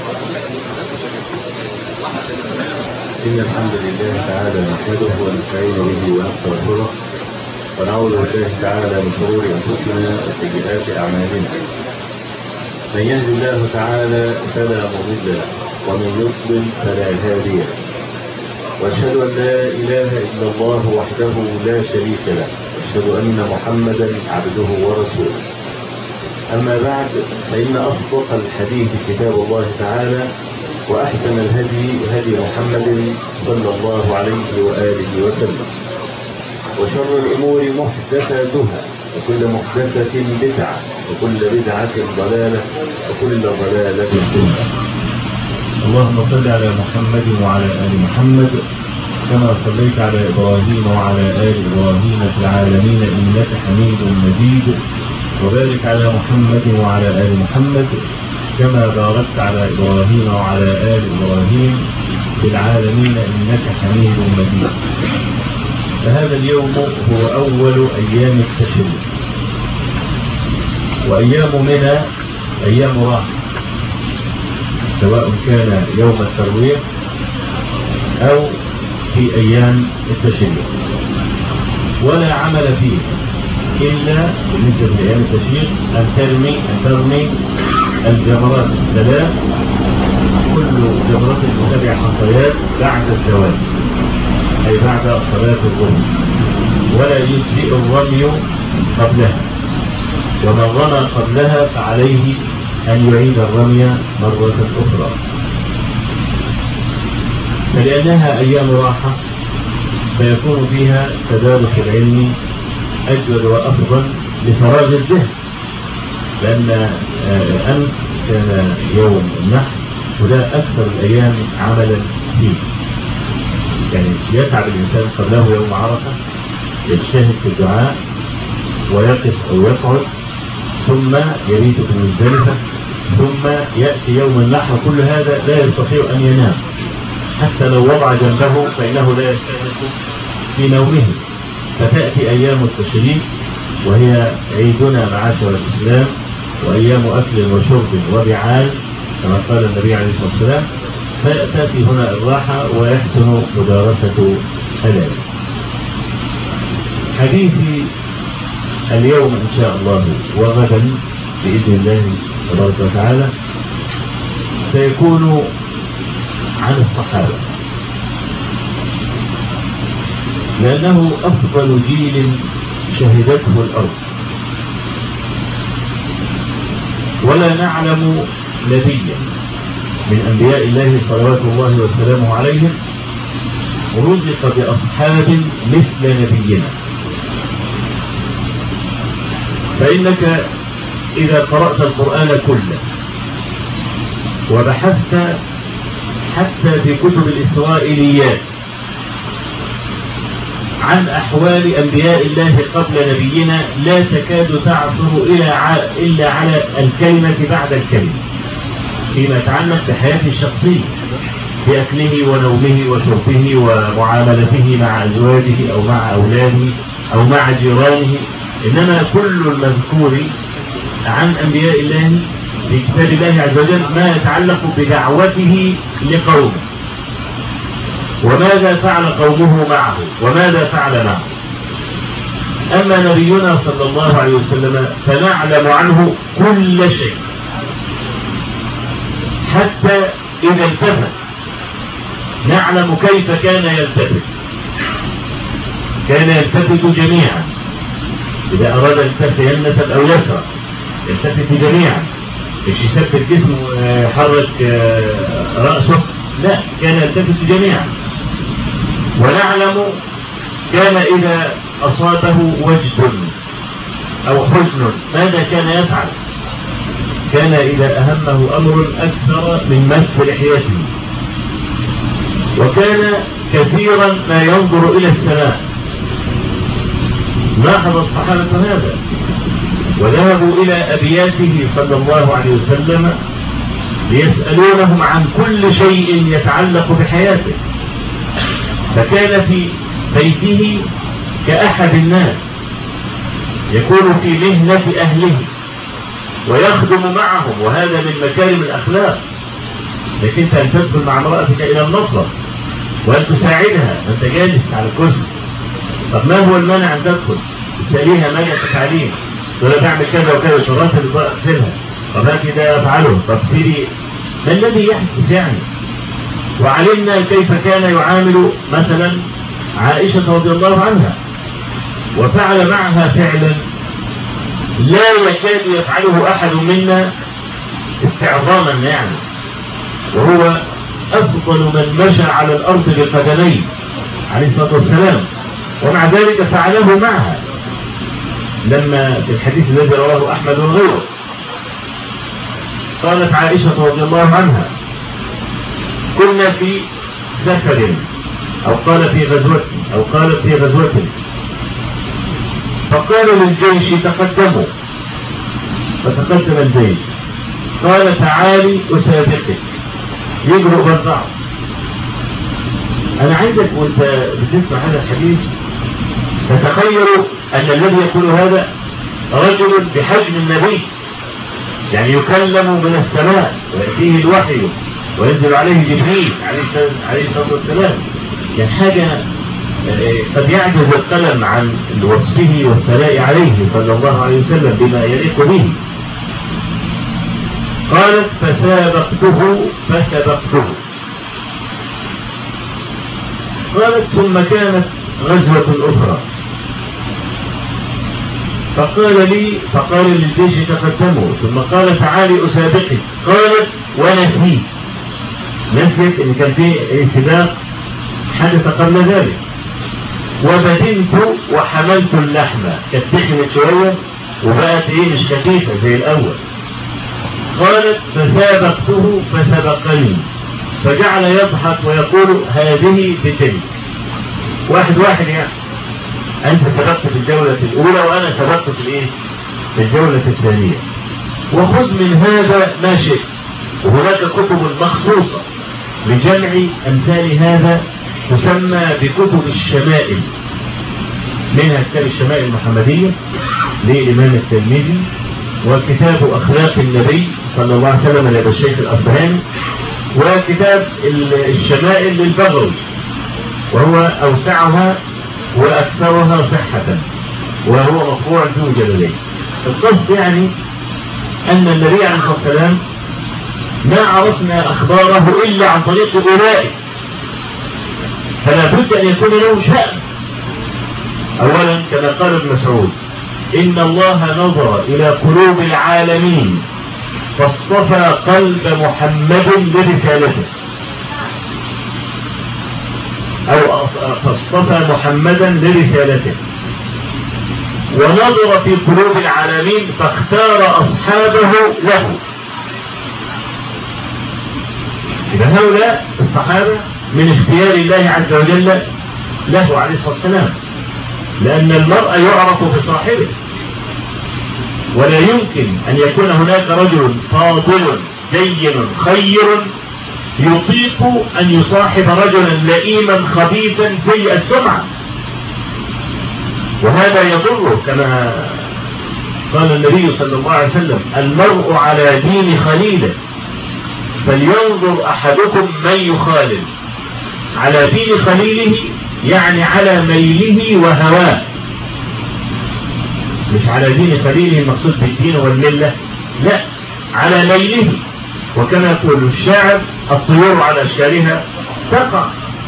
إن الحمد لله تعالى نحمده ونستعين به ونستغفره ونعوذ بالله تعالى من شرور أنفسنا وسيئات أعمالنا من يهد الله تعالى فلا مضل له ومن يضلل فلا هادي له واشهد ان لا اله الا الله وحده لا شريك له واشهد ان محمدا عبده ورسوله اما بعد فان اصدق الحديث كتاب الله تعالى واحسن الهدي هدي محمد صلى الله عليه واله وسلم وشر الامور محدثاتها وكل محدثه بدعه وكل بدعه ضلاله وكل ضلاله في النار اللهم صل على محمد وعلى ال محمد كما صليت على ابراهيم وعلى ال ابراهيم في العالمين انك حميد مجيد وبارك على محمد وعلى ال محمد كما باركت على ابراهيم وعلى ال ابراهيم في العالمين انك حميد مجيد فهذا اليوم هو اول ايام التشريق وايام منى ايام راحه سواء كان يوم الترويح أو في أيام التشريق ولا عمل فيه إلا بالنسبة لأيام التشريق أن ترمي أن ترمي الجمرات الثلاث كل جمرة بسبع حصيات بعد الزواج أي بعد صلاة الظهر ولا يجزئ الرمي قبلها ومن رمى قبلها فعليه أن يعيد الرمي مرة أخرى فلأنها أيام راحة فيكون فيها تدارس العلم أجود وأفضل لفراغ الذهن لأن أمس كان يوم النحر وده أكثر الأيام عملا فيه يعني يتعب الإنسان قبله يوم عرفة يجتهد في الدعاء ويقف أو يقعد ثم يبيت في مزدلفة ثم يأتي يوم النحر كل هذا لا يستطيع أن ينام حتى لو وضع جنبه فإنه لا يستهلك في نومه فتأتي أيام التشريق وهي عيدنا معاشر الإسلام وأيام أكل وشرب وبعال كما قال النبي عليه الصلاة والسلام فيأتي هنا الراحة ويحسن مدارسة العلم حديثي اليوم إن شاء الله وغدا بإذن الله تبارك وتعالى سيكون عن الصحابة لأنه أفضل جيل شهدته الأرض ولا نعلم نبيا من أنبياء الله صلوات الله وسلامه عليهم رزق بأصحاب مثل نبينا فإنك إذا قرأت القرآن كله وبحثت حتى في كتب الإسرائيليات عن أحوال أنبياء الله قبل نبينا لا تكاد تعثر إلا على الكلمة بعد الكلمة فيما يتعلق بحياته الشخصية بأكله ونومه وشربه ومعاملته مع أزواجه أو مع أولاده أو مع جيرانه إنما كل المذكور عن أنبياء الله في كتاب الله عز وجل ما يتعلق بدعوته لقومه وماذا فعل قومه معه وماذا فعل معه أما نبينا صلى الله عليه وسلم فنعلم عنه كل شيء حتى إذا التفت نعلم كيف كان يلتفت كان يلتفت جميعا إذا أراد التفت يمنة أو يسرى يلتفت جميعا مش يثبت جسمه يحرك رأسه لا كان يلتفت جميعا ونعلم كان إذا أصابه وجد أو حزن ماذا كان يفعل كان إذا أهمه أمر أكثر من مس لحيته وكان كثيرا ما ينظر إلى السماء لاحظ الصحابة هذا وذهبوا إلى أبياته صلى الله عليه وسلم ليسألونهم عن كل شيء يتعلق بحياته فكان في بيته كأحد الناس يكون في مهنة أهله ويخدم معهم وهذا من مكارم الأخلاق لك انت ان تدخل مع امرأتك الى المطلب وان تساعدها وانت جالس على الكرسي طب ما هو المانع ان تدخل تساليها ماذا تفعلين تقول لها بعمل كذا وكذا تقول انت اللي تغسلها طب هاتي ده افعله طب سيري ما الذي يحدث يعني وعلمنا كيف كان يعامل مثلا عائشة رضي الله عنها وفعل معها فعلا لا يكاد يفعله أحد منا استعظاما يعني وهو أفضل من مشى على الأرض بقدميه عليه الصلاة والسلام ومع ذلك فعله معها لما في الحديث الذي رواه أحمد وغيره قالت عائشة رضي الله عنها كنا في سفر أو قال في غزوة أو قالت في غزوة فقال للجيش تقدموا فتقدم الجيش قال تعالي أسابقك يجرؤ بالضعف أنا عايزك وأنت بتسمع هذا الحديث تتخيلوا أن الذي يقول هذا رجل بحجم النبي يعني يكلم من السماء ويأتيه الوحي وينزل عليه جبريل عليه الصلاة والسلام يعني حاجة قد يعجز القلم عن وصفه والثناء عليه صلى الله عليه وسلم بما يليق به قالت فسابقته فسبقته قالت ثم كانت غزوة أخرى فقال لي فقال للجيش تقدموا ثم قال تعالي أسابقك قالت ونسيت نسيت ان كان في سباق حدث قبل ذلك وبدنت وحملت اللحمة كانت تخنت شوية وبقت ايه مش خفيفة زي الأول قالت فسابقته فسبقني فجعل يضحك ويقول هذه بتلك واحد واحد يعني أنت سبقت في الجولة الأولى وأنا سبقت في الإيه؟ في الجولة الثانية وخذ من هذا ما شئت وهناك كتب مخصوصة لجمع أمثال هذا تسمى بكتب الشمائل منها كتاب الشمائل المحمدية للإمام الترمذي وكتاب أخلاق النبي صلى الله عليه وسلم لدى الشيخ الأصبهاني وكتاب الشمائل للبغوي وهو أوسعها وأكثرها صحة وهو مطبوع ذو جلالين القصد يعني أن النبي عليه الصلاة والسلام ما عرفنا أخباره إلا عن طريق أولئك فلا بد أن يكون له شأن أولا كما قال ابن مسعود إن الله نظر إلى قلوب العالمين فاصطفى قلب محمد لرسالته أو فاصطفى محمدا لرسالته ونظر في قلوب العالمين فاختار أصحابه له إذا هؤلاء الصحابة من اختيار الله عز وجل له عليه الصلاة والسلام لأن المرء يعرف بصاحبه ولا يمكن أن يكون هناك رجل فاضل دين خير يطيق أن يصاحب رجلا لئيما خبيثا سيء السمعة وهذا يضره كما قال النبي صلى الله عليه وسلم المرء على دين خليله فلينظر أحدكم من يخالل على دين خليله يعني على ميله وهواه مش على دين خليله المقصود بالدين والملة لا على ميله وكما يقول الشاعر الطيور على أشكالها تقع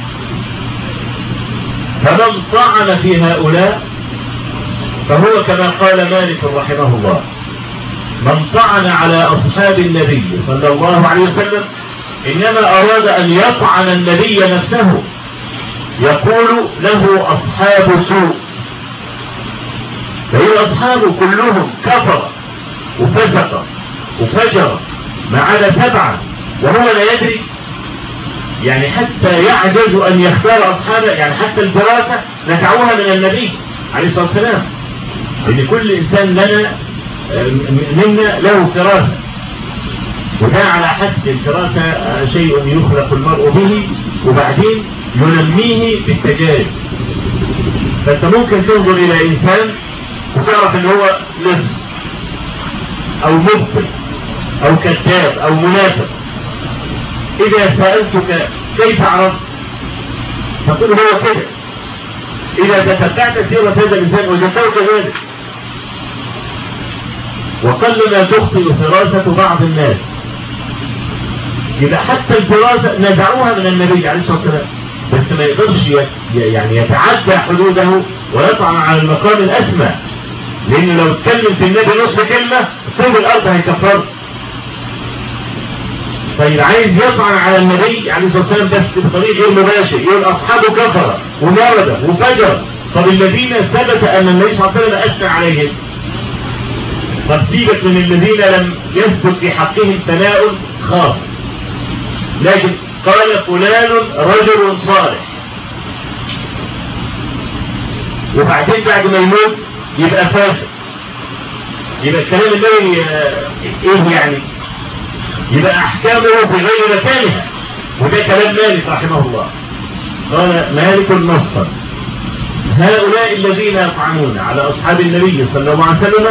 فمن طعن في هؤلاء فهو كما قال مالك رحمه الله من طعن على أصحاب النبي صلى الله عليه وسلم إنما أراد أن يطعن النبي نفسه يقول له أصحاب سوء فهي أصحابه كلهم كفر وفسق وفجر ما عدا سبعة وهو لا يدري يعني حتى يعجز أن يختار أصحابه يعني حتى الدراسة نتعوها من النبي عليه الصلاة والسلام لأن كل إنسان لنا منا له فراسة وده على حسب الفراسة شيء يخلق المرء به وبعدين ينميه بالتجارب فانت ممكن تنظر الى انسان وتعرف ان هو لص او مبطل او كذاب او منافق إذا سألتك كيف عرفت تقول هو كده إذا تتبعت سيرة هذا الإنسان وجدته كذلك وقل ما تخطئ فراسة بعض الناس يبقى حتى الفراسة نزعوها من النبي عليه الصلاة والسلام بس ما يقدرش يعني يتعدى حدوده ويطعن على المقام الأسمى لأنه لو اتكلم في النبي نص كلمة طول الأرض هيكفر طيب عايز يطعن على النبي عليه الصلاة والسلام بس بطريق غير مباشر يقول أصحابه كفر ومرد وفجر طب الذين ثبت أن النبي صلى الله عليه وسلم أثنى عليهم طب سيبك من الذين لم يثبت في حقهم ثناء خاص لكن قال فلان رجل صالح وبعدين بعد ما يموت يبقى فاسق يبقى الكلام النبوي ايه يعني يبقى احكامه في غير مكانها وده كلام مالك رحمه الله قال مالك نصا هؤلاء الذين يطعنون على اصحاب النبي صلى الله عليه وسلم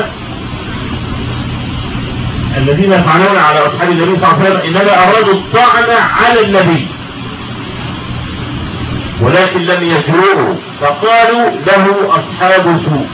الذين يطعنون على اصحاب النبي صلى الله عليه وسلم انما ارادوا الطعن على النبي ولكن لم يجروه فقالوا له اصحاب سوء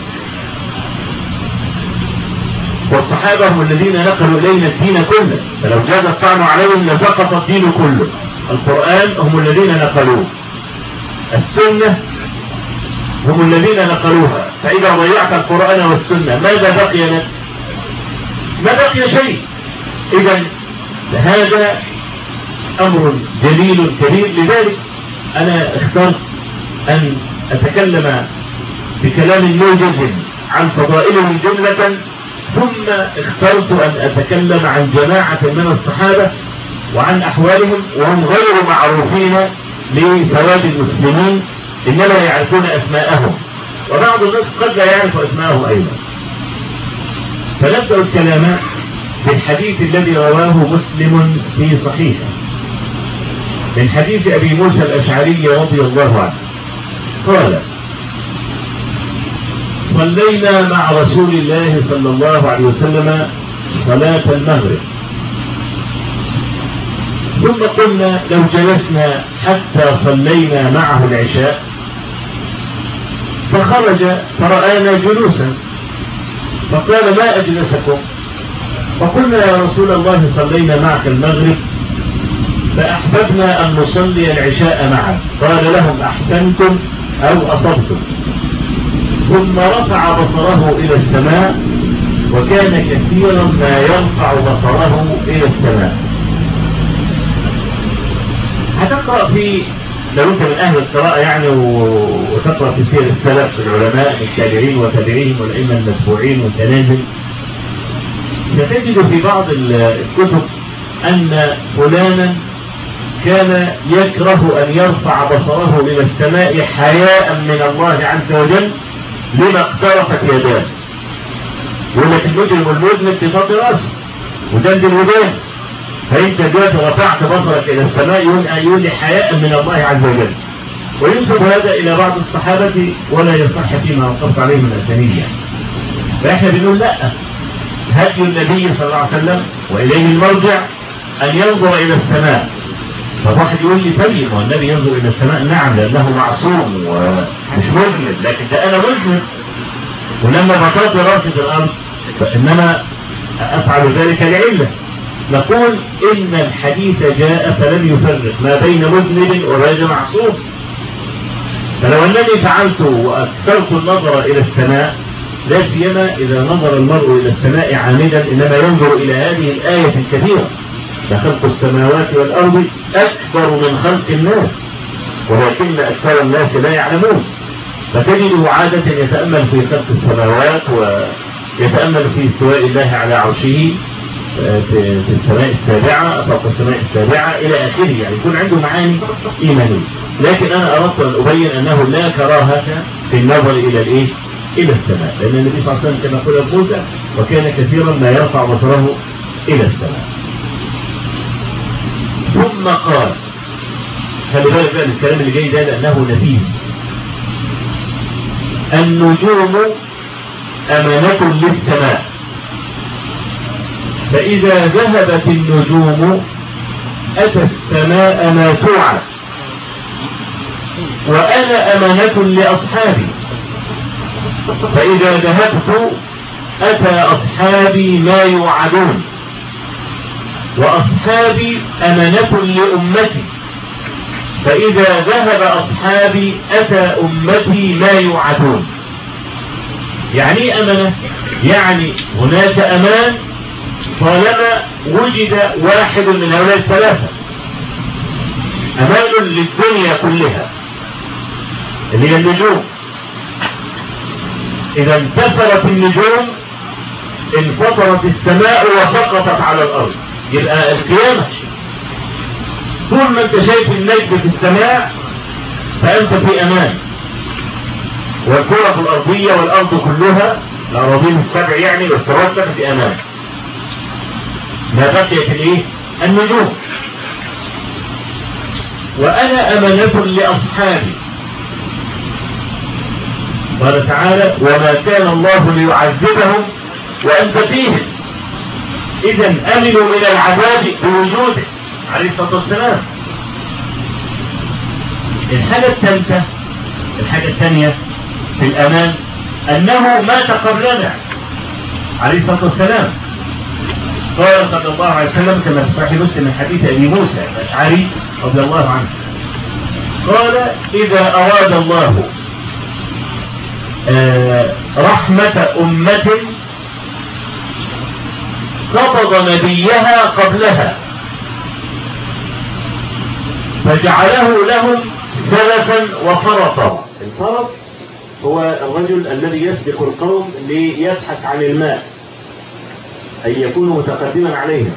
والصحابة هم الذين نقلوا إلينا الدين كله فلو جاز الطعن عليهم لسقط الدين كله القرآن هم الذين نقلوه السنة هم الذين نقلوها فإذا ضيعت القرآن والسنة ماذا بقي لك ما بقي شيء إذا هذا أمر جليل كبير لذلك أنا اخترت أن أتكلم بكلام موجز عن فضائلهم جملة ثم اخترت أن أتكلم عن جماعة من الصحابة وعن أحوالهم وهم غير معروفين لسواد المسلمين إنما يعرفون أسماءهم وبعض الناس قد لا يعرف أسماءهم أيضا فنبدأ الكلام بالحديث الذي رواه مسلم في صحيحه من حديث أبي موسى الأشعري رضي الله عنه قال صلينا مع رسول الله صلى الله عليه وسلم صلاة المغرب ثم قلنا لو جلسنا حتى صلينا معه العشاء فخرج فرآنا جلوسا فقال ما أجلسكم فقلنا يا رسول الله صلينا معك المغرب فأحببنا أن نصلي العشاء معا قال لهم أحسنتم أو أصبتم ثم رفع بصره إلى السماء وكان كثيرا ما يرفع بصره إلى السماء هتقرأ في لو انت من اهل القراءة يعني وتقرأ في سير السلف العلماء التابعين وتابعيهم والائمة المتبوعين والتنازل ستجد في بعض الكتب ان فلانا كان يكره ان يرفع بصره الى السماء حياء من الله عز وجل لما اقترفت يداه يقول لك المجرم المذنب في فضل راسه ودند الودان فانت دلوقتي رفعت بصرك الى السماء يقول لي حياء من الله عز وجل وينسب هذا الى بعض الصحابه ولا يصح فيما وقفت عليه من الاسانيد يعني فاحنا بنقول لا هدي النبي صلى الله عليه وسلم واليه المرجع ان ينظر الى السماء فواحد يقول لي طيب هو النبي ينظر الى السماء نعم لانه معصوم ومش مذنب لكن ده انا مذنب ولما بطلت راسي في الارض فانما افعل ذلك لعله نقول ان الحديث جاء فلم يفرق ما بين مذنب وبين معصوم فلو انني فعلت واكثرت النظر الى السماء لا سيما اذا نظر المرء الى السماء عامدا انما ينظر الى هذه الايه الكبيره لخلق السماوات والأرض أكبر من خلق الناس ولكن أكثر الناس لا يعلمون فتجده عادة يتأمل في خلق السماوات ويتأمل في استواء الله على عرشه في السماء السابعة فوق السماء السابعة إلى آخره يعني يكون عنده معاني إيمانية لكن أنا أردت أن أبين أنه لا كراهة في النظر إلى الإيه؟ إلى السماء لأن النبي صلى الله عليه وسلم كما قال موسى وكان كثيرا ما يرفع بصره إلى السماء ثم قال خلي بالك بقى الكلام اللي جاي ده لأنه نفيس النجوم أمانة للسماء فإذا ذهبت النجوم أتى السماء ما توعد وأنا أمانة لأصحابي فإذا ذهبت أتى أصحابي ما يوعدون وأصحابي أمانة لأمتي فإذا ذهب أصحابي أتى أمتي ما يوعدون يعني أمانة يعني هناك أمان طالما وجد واحد من هؤلاء الثلاثة أمان للدنيا كلها اللي هي النجوم إذا انتثرت النجوم انفطرت السماء وسقطت على الأرض يبقى القيامة طول ما انت شايف النجم في السماء فأنت في أمان والكرة الأرضية والأرض كلها الأراضين السبع يعني والسماوات السبع في أمان ما بقيت الايه النجوم وأنا أمانة لأصحابي قال تعالى وما كان الله ليعذبهم وأنت فيهم إذا أمنوا من العذاب بوجوده عليه الصلاة والسلام الحاجة الثالثة الحاجة الثانية في الأمان أنه مات قبلنا عليه الصلاة والسلام قال صلى الله عليه وسلم كما في صحيح مسلم من حديث أبي موسى الأشعري رضي الله عنه قال إذا أراد الله آه رحمة أمة قبض نبيها قبلها فجعله لهم سلفا وفرطا الفرط هو الرجل الذي يسبق القوم ليبحث عن الماء أن يكون متقدما عليهم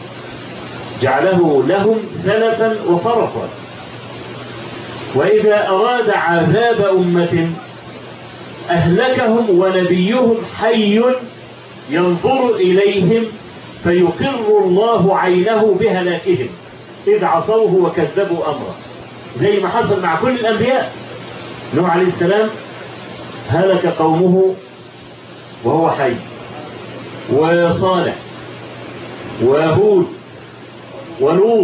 جعله لهم سلفا وفرطا وإذا أراد عذاب أمة أهلكهم ونبيهم حي ينظر إليهم فيقر الله عينه بهلاكهم إذ عصوه وكذبوا أمره زي ما حصل مع كل الأنبياء نوح عليه السلام هلك قومه وهو حي وصالح وهود ولوط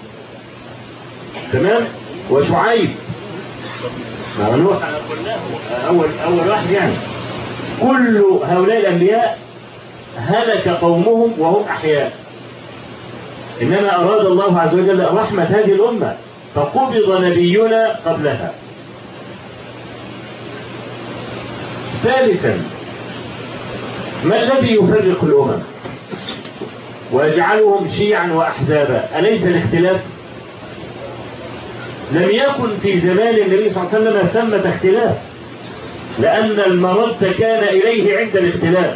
تمام وشعيب ما نوح أول أول واحد يعني كل هؤلاء الأنبياء هلك قومهم وهم أحياء إنما أراد الله عز وجل رحمة هذه الأمة فقبض نبينا قبلها ثالثا ما الذي يفرق الأمم ويجعلهم شيعا وأحزابا أليس الاختلاف لم يكن في زمان النبي صلى الله عليه وسلم ثمة اختلاف لأن المرد كان إليه عند الاختلاف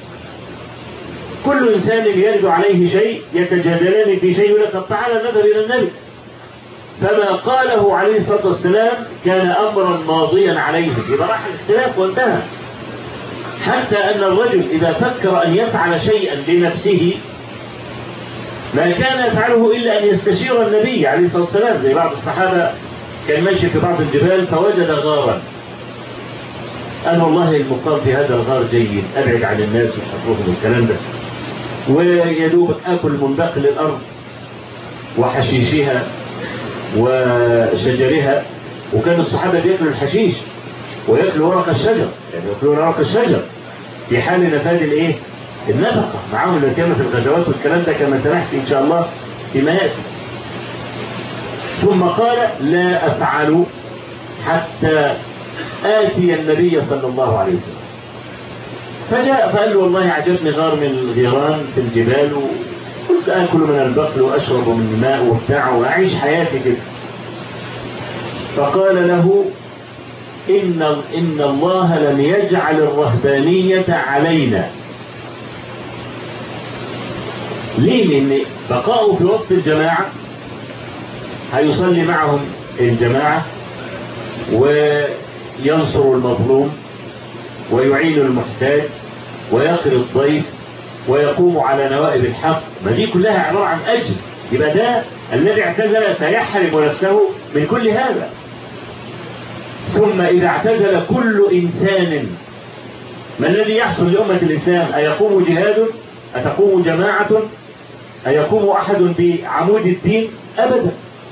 كل إنسان يرد عليه شيء يتجادلان في شيء يقول لك تعالى نذهب إلى النبي فما قاله عليه الصلاة والسلام كان أمرا ماضيا عليه يبقى راح الاختلاف وانتهى حتى أن الرجل إذا فكر أن يفعل شيئا لنفسه ما كان يفعله إلا أن يستشير النبي عليه الصلاة والسلام زي بعض الصحابة كان ماشي في بعض الجبال فوجد غارا قال والله المقام في هذا الغار جيد أبعد عن الناس وحفظهم والكلام ده ويدوب أكل من باقي الأرض وحشيشها وشجرها وكان الصحابة بيأكلوا الحشيش ويأكلوا ورق الشجر يعني يأكلوا ورق الشجر في حال نفاذ الايه النفقة معاهم لا سيما في الغزوات والكلام ده كما سنحكي إن شاء الله فيما يأتي ثم قال لا أفعل حتى آتي النبي صلى الله عليه وسلم فجاء فقال له والله عجبني غار من الغيران في الجبال وقلت آكل من البقل وأشرب من الماء وبتاع وأعيش حياتي كده فقال له إن, إن الله لم يجعل الرهبانية علينا ليه لأن بقاؤه في وسط الجماعة هيصلي معهم الجماعة وينصر المظلوم ويعين المحتاج ويقري الضيف ويقوم على نوائب الحق ما دي كلها عبارة عن أجر يبقى ده الذي اعتزل سيحرم نفسه من كل هذا ثم إذا اعتزل كل إنسان ما الذي يحصل لأمة الإسلام أيقوم جهاد أتقوم جماعة أيقوم أحد بعمود الدين أبدا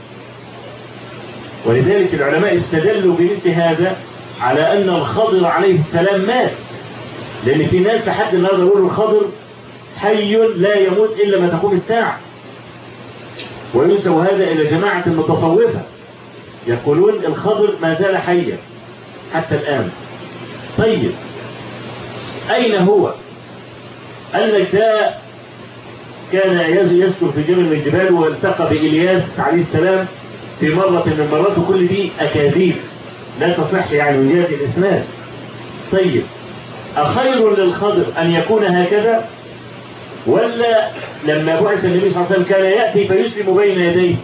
ولذلك العلماء استدلوا بمثل هذا على أن الخضر عليه السلام مات لأن في ناس لحد النهارده يقولوا الخضر حي لا يموت إلا ما تقوم الساعة وينسب هذا إلى جماعة المتصوفة يقولون الخضر ما زال حيا حتى الآن طيب أين هو قال لك ده كان يسكن في جبل من الجبال والتقى بإلياس عليه السلام في مرة من المرات وكل دي أكاذيب لا تصح يعني من جهة الإسناد طيب أخير للخضر أن يكون هكذا ولا لما بعث النبي صلى الله عليه وسلم كان يأتي فيسلم بين يديه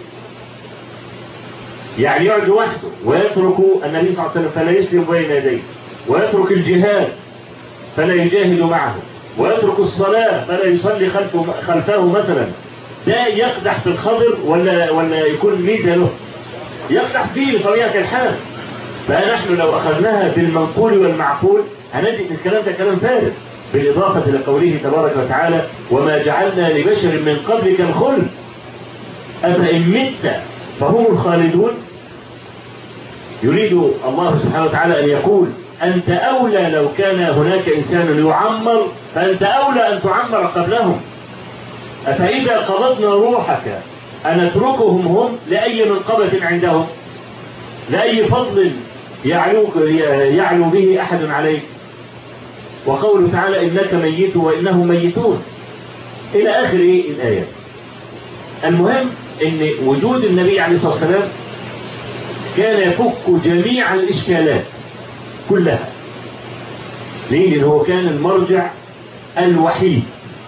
يعني يقعد لوحده ويترك النبي صلى الله عليه وسلم فلا يسلم بين يديه ويترك الجهاد فلا يجاهد معه ويترك الصلاة فلا يصلي خلفه, خلفه مثلا ده يقدح في الخضر ولا ولا يكون ميزة له يقدح فيه بطبيعة الحال فنحن لو أخذناها بالمنقول والمعقول هنجد الكلام ده كلام فارغ بالإضافة إلى قوله تبارك وتعالى وما جعلنا لبشر من قبلك الخلد أفإن مت فهم الخالدون يريد الله سبحانه وتعالى أن يقول أنت أولى لو كان هناك إنسان يعمر فأنت أولى أن تعمر قبلهم أفإذا قبضنا روحك أنتركهم هم لأي منقبة عندهم لأي فضل يعلوك يعلو به أحد عليك وقوله تعالى إنك ميت وإنهم ميتون إلى آخر إيه الآية المهم أن وجود النبي عليه الصلاة والسلام كان يفك جميع الإشكالات كلها ليه لأنه هو كان المرجع الوحيد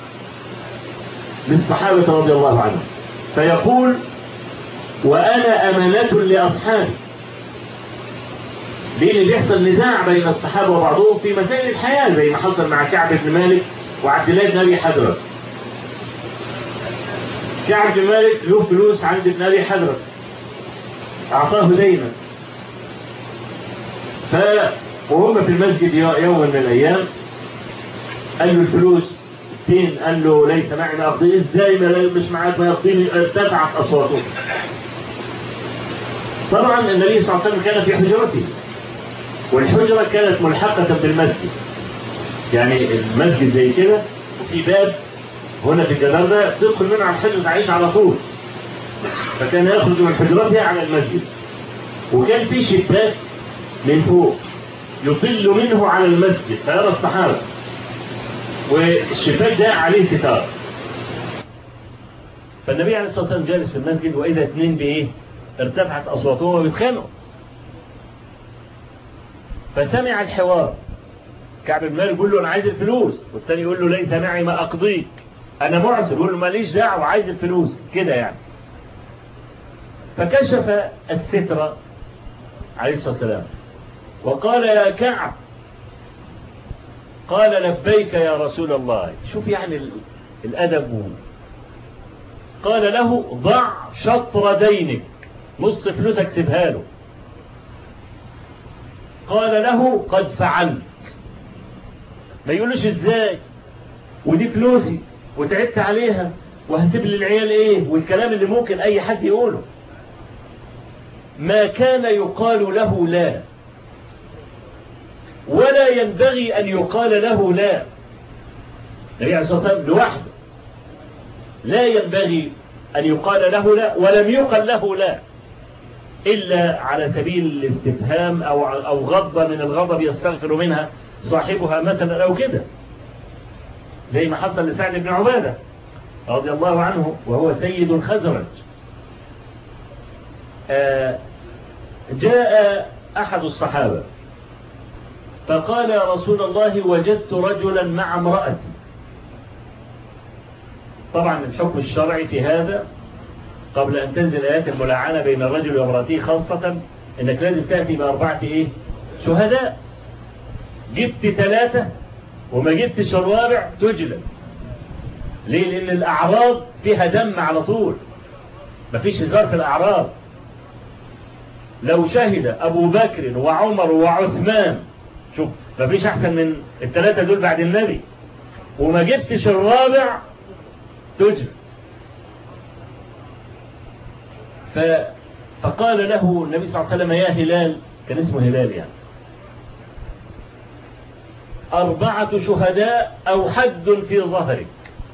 للصحابة رضي الله عنهم فيقول وأنا أمانة لأصحابي ليه اللي بيحصل نزاع بين الصحابة وبعضهم في مسائل الحياة زي ما حصل مع كعب بن مالك وعبد الله بن أبي حضرة كعب بن مالك له فلوس عند ابن أبي حضرة أعطاه دينا ف وهم في المسجد يوم من الأيام قال له الفلوس الدين قال له ليس معي ما أقضي إزاي ما مش معاك ما يقضيني ارتفعت أصواتهم طبعا النبي صلى الله عليه وسلم كان في حجرته والحجرة كانت ملحقة بالمسجد يعني المسجد زي كده وفي باب هنا في الجدار ده تدخل منه على الحجرة تعيش على طول فكان يخرج من حجرته على المسجد وكان في شباك من فوق يطل منه على المسجد فيرى الصحابة والشباك ده عليه ستار فالنبي عليه الصلاة والسلام جالس في المسجد وإذا اثنين بإيه ارتفعت أصواتهم وبيتخانقوا فسمع الحوار كعب بن مالك يقول له أنا عايز الفلوس والثاني يقول له ليس معي ما أقضيك أنا معسر يقول له ماليش دعوة عايز الفلوس كده يعني فكشف السترة عليه الصلاة والسلام وقال يا كعب قال لبيك يا رسول الله شوف يعني الأدب قال له ضع شطر دينك نص فلوسك سيبها له قال له قد فعلت ما يقولوش ازاي ودي فلوسي وتعبت عليها وهسيب للعيال ايه والكلام اللي ممكن اي حد يقوله ما كان يقال له لا ولا ينبغي أن يقال له لا النبي عليه الصلاة والسلام لوحده لا ينبغي أن يقال له لا ولم يقل له لا إلا على سبيل الاستفهام أو أو غضة من الغضب يستغفر منها صاحبها مثلا أو كده زي ما حصل لسعد بن عبادة رضي الله عنه وهو سيد الخزرج جاء أحد الصحابة فقال يا رسول الله وجدت رجلا مع امرأتي طبعا الحكم الشرعي في هذا قبل أن تنزل آيات الملاعنة بين الرجل وامرأته خاصة انك لازم تأتي بأربعة ايه شهداء جبت ثلاثة وما جبتش الرابع تجلد ليه لأن الأعراض فيها دم على طول مفيش هزار في الأعراض لو شهد أبو بكر وعمر وعثمان شوف مفيش أحسن من الثلاثة دول بعد النبي وما جبتش الرابع تجلد ف... فقال له النبي صلى الله عليه وسلم يا هلال كان اسمه هلال يعني أربعة شهداء أو حد في ظهرك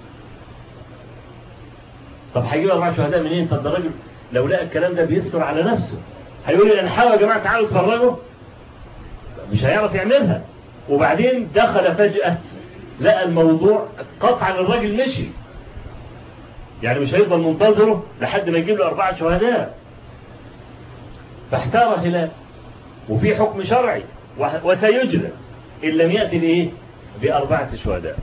طب هيجيب أربعة شهداء منين طب ده الراجل لو لقى الكلام ده بيستر على نفسه هيقول لي الحاوة يا جماعة تعالوا اتفرجوا مش هيعرف يعملها وبعدين دخل فجأة لقى الموضوع قطعا الراجل مشي يعني مش هيفضل منتظره لحد ما يجيب له أربعة شهداء فاحتار هلال وفي حكم شرعي وسيجلد إن لم يأتي بإيه بأربعة شهداء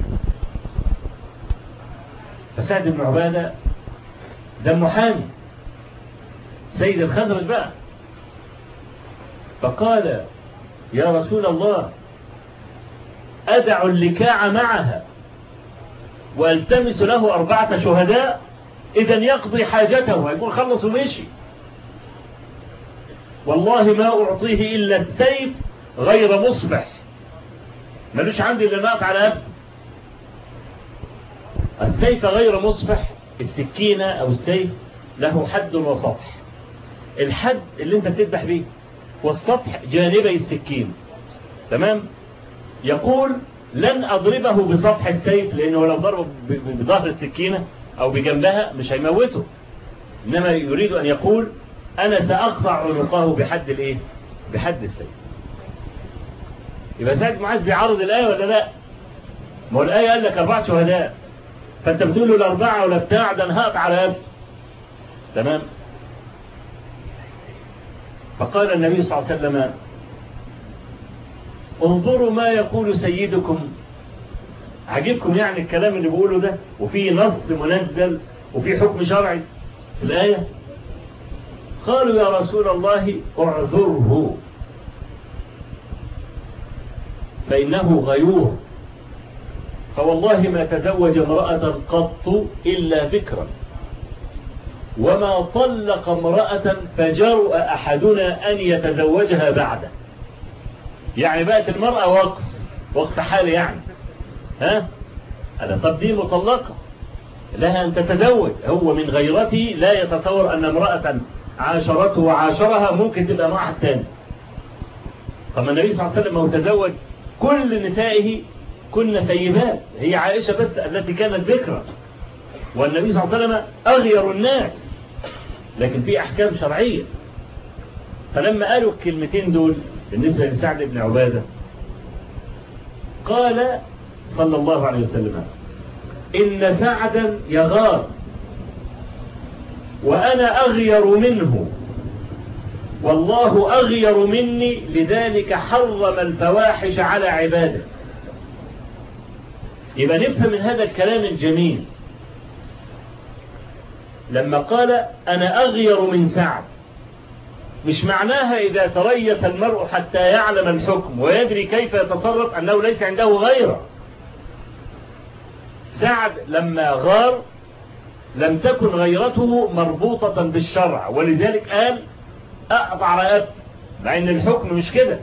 فسعد بن عبادة ده محامي سيد الخزرج بقى فقال يا رسول الله أدع اللكاع معها والتمس له أربعة شهداء إذا يقضي حاجته هيقول خلص ومشي والله ما أعطيه إلا السيف غير مصبح ملوش عندي إلا نقط على أب السيف غير مصبح السكينة أو السيف له حد وسطح الحد اللي انت بتذبح بيه والسطح جانبي السكين تمام يقول لن أضربه بسطح السيف لأنه لو ضربه بظهر السكينة أو بجنبها مش هيموته إنما يريد أن يقول أنا سأقطع عنقه بحد الإيه بحد السيف يبقى سيد معاذ بيعرض الآية ولا لا ما هو الآية قال لك أربعة شهداء فأنت بتقول له الأربعة ولا بتاع ده أنا هقطع على يده تمام فقال النبي صلى الله عليه وسلم انظروا ما يقول سيدكم عجبكم يعني الكلام اللي بيقوله ده وفي نص منزل وفي حكم شرعي في الآية قالوا يا رسول الله اعذره فإنه غيور فوالله ما تزوج امرأة قط إلا ذكرا وما طلق امرأة فجرؤ أحدنا أن يتزوجها بعده يعني بقت المرأة وقف وقت حال يعني ها أنا طب دي مطلقة لها أن تتزوج هو من غيرته لا يتصور أن امرأة عاشرته وعاشرها ممكن تبقى مع حد تاني طب النبي صلى الله عليه وسلم هو تزوج كل نسائه كن ثيبات هي عائشة بس التي كانت ذكرى والنبي صلى الله عليه وسلم أغير الناس لكن في أحكام شرعية فلما قالوا الكلمتين دول بالنسبة لسعد بن عبادة قال صلى الله عليه وسلم إن سعدا يغار وأنا أغير منه والله أغير مني لذلك حرم الفواحش على عباده يبقى نفهم من هذا الكلام الجميل لما قال أنا أغير من سعد مش معناها إذا تريث المرء حتى يعلم الحكم ويدري كيف يتصرف أنه ليس عنده غيره سعد لما غار لم تكن غيرته مربوطة بالشرع ولذلك قال أقطع رقبته مع أن الحكم مش كده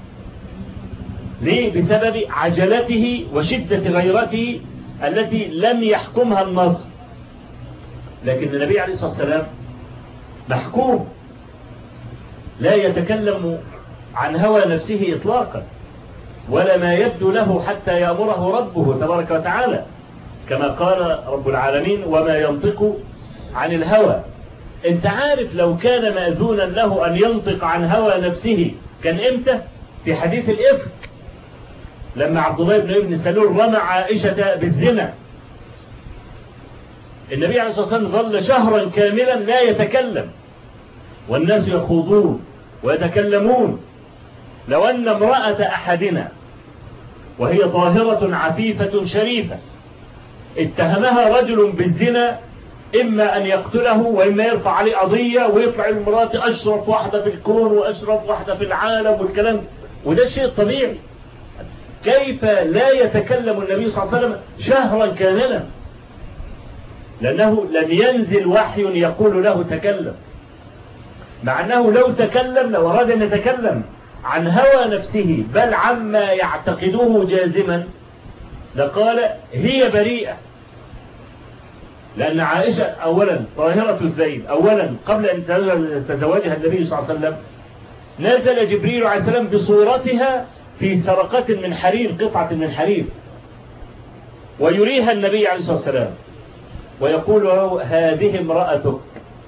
ليه بسبب عجلته وشدة غيرته التي لم يحكمها النص لكن النبي عليه الصلاة والسلام محكوم لا يتكلم عن هوى نفسه إطلاقا ولا ما يبدو له حتى يأمره ربه تبارك وتعالى كما قال رب العالمين وما ينطق عن الهوى انت عارف لو كان مأذونا له أن ينطق عن هوى نفسه كان امتى في حديث الإفك لما عبد الله بن ابن سلول رمى عائشة بالزنا النبي عليه الصلاة والسلام ظل شهرا كاملا لا يتكلم والناس يخوضون ويتكلمون لو أن امرأة أحدنا وهي طاهرة عفيفة شريفة اتهمها رجل بالزنا إما أن يقتله وإما يرفع عليه قضية ويطلع المرأة أشرف واحدة في الكون وأشرف واحدة في العالم والكلام وده الشيء الطبيعي كيف لا يتكلم النبي صلى الله عليه وسلم شهرا كاملا لأنه لم ينزل وحي يقول له تكلم مع أنه لو تكلم لو أراد أن يتكلم عن هوى نفسه بل عما يعتقدوه جازما لقال هي بريئة لأن عائشة أولا طاهرة الزين أولا قبل أن تزوجها النبي صلى الله عليه وسلم نزل جبريل عليه السلام بصورتها في سرقة من حرير قطعة من حرير ويريها النبي عليه الصلاة والسلام ويقول له هذه امرأتك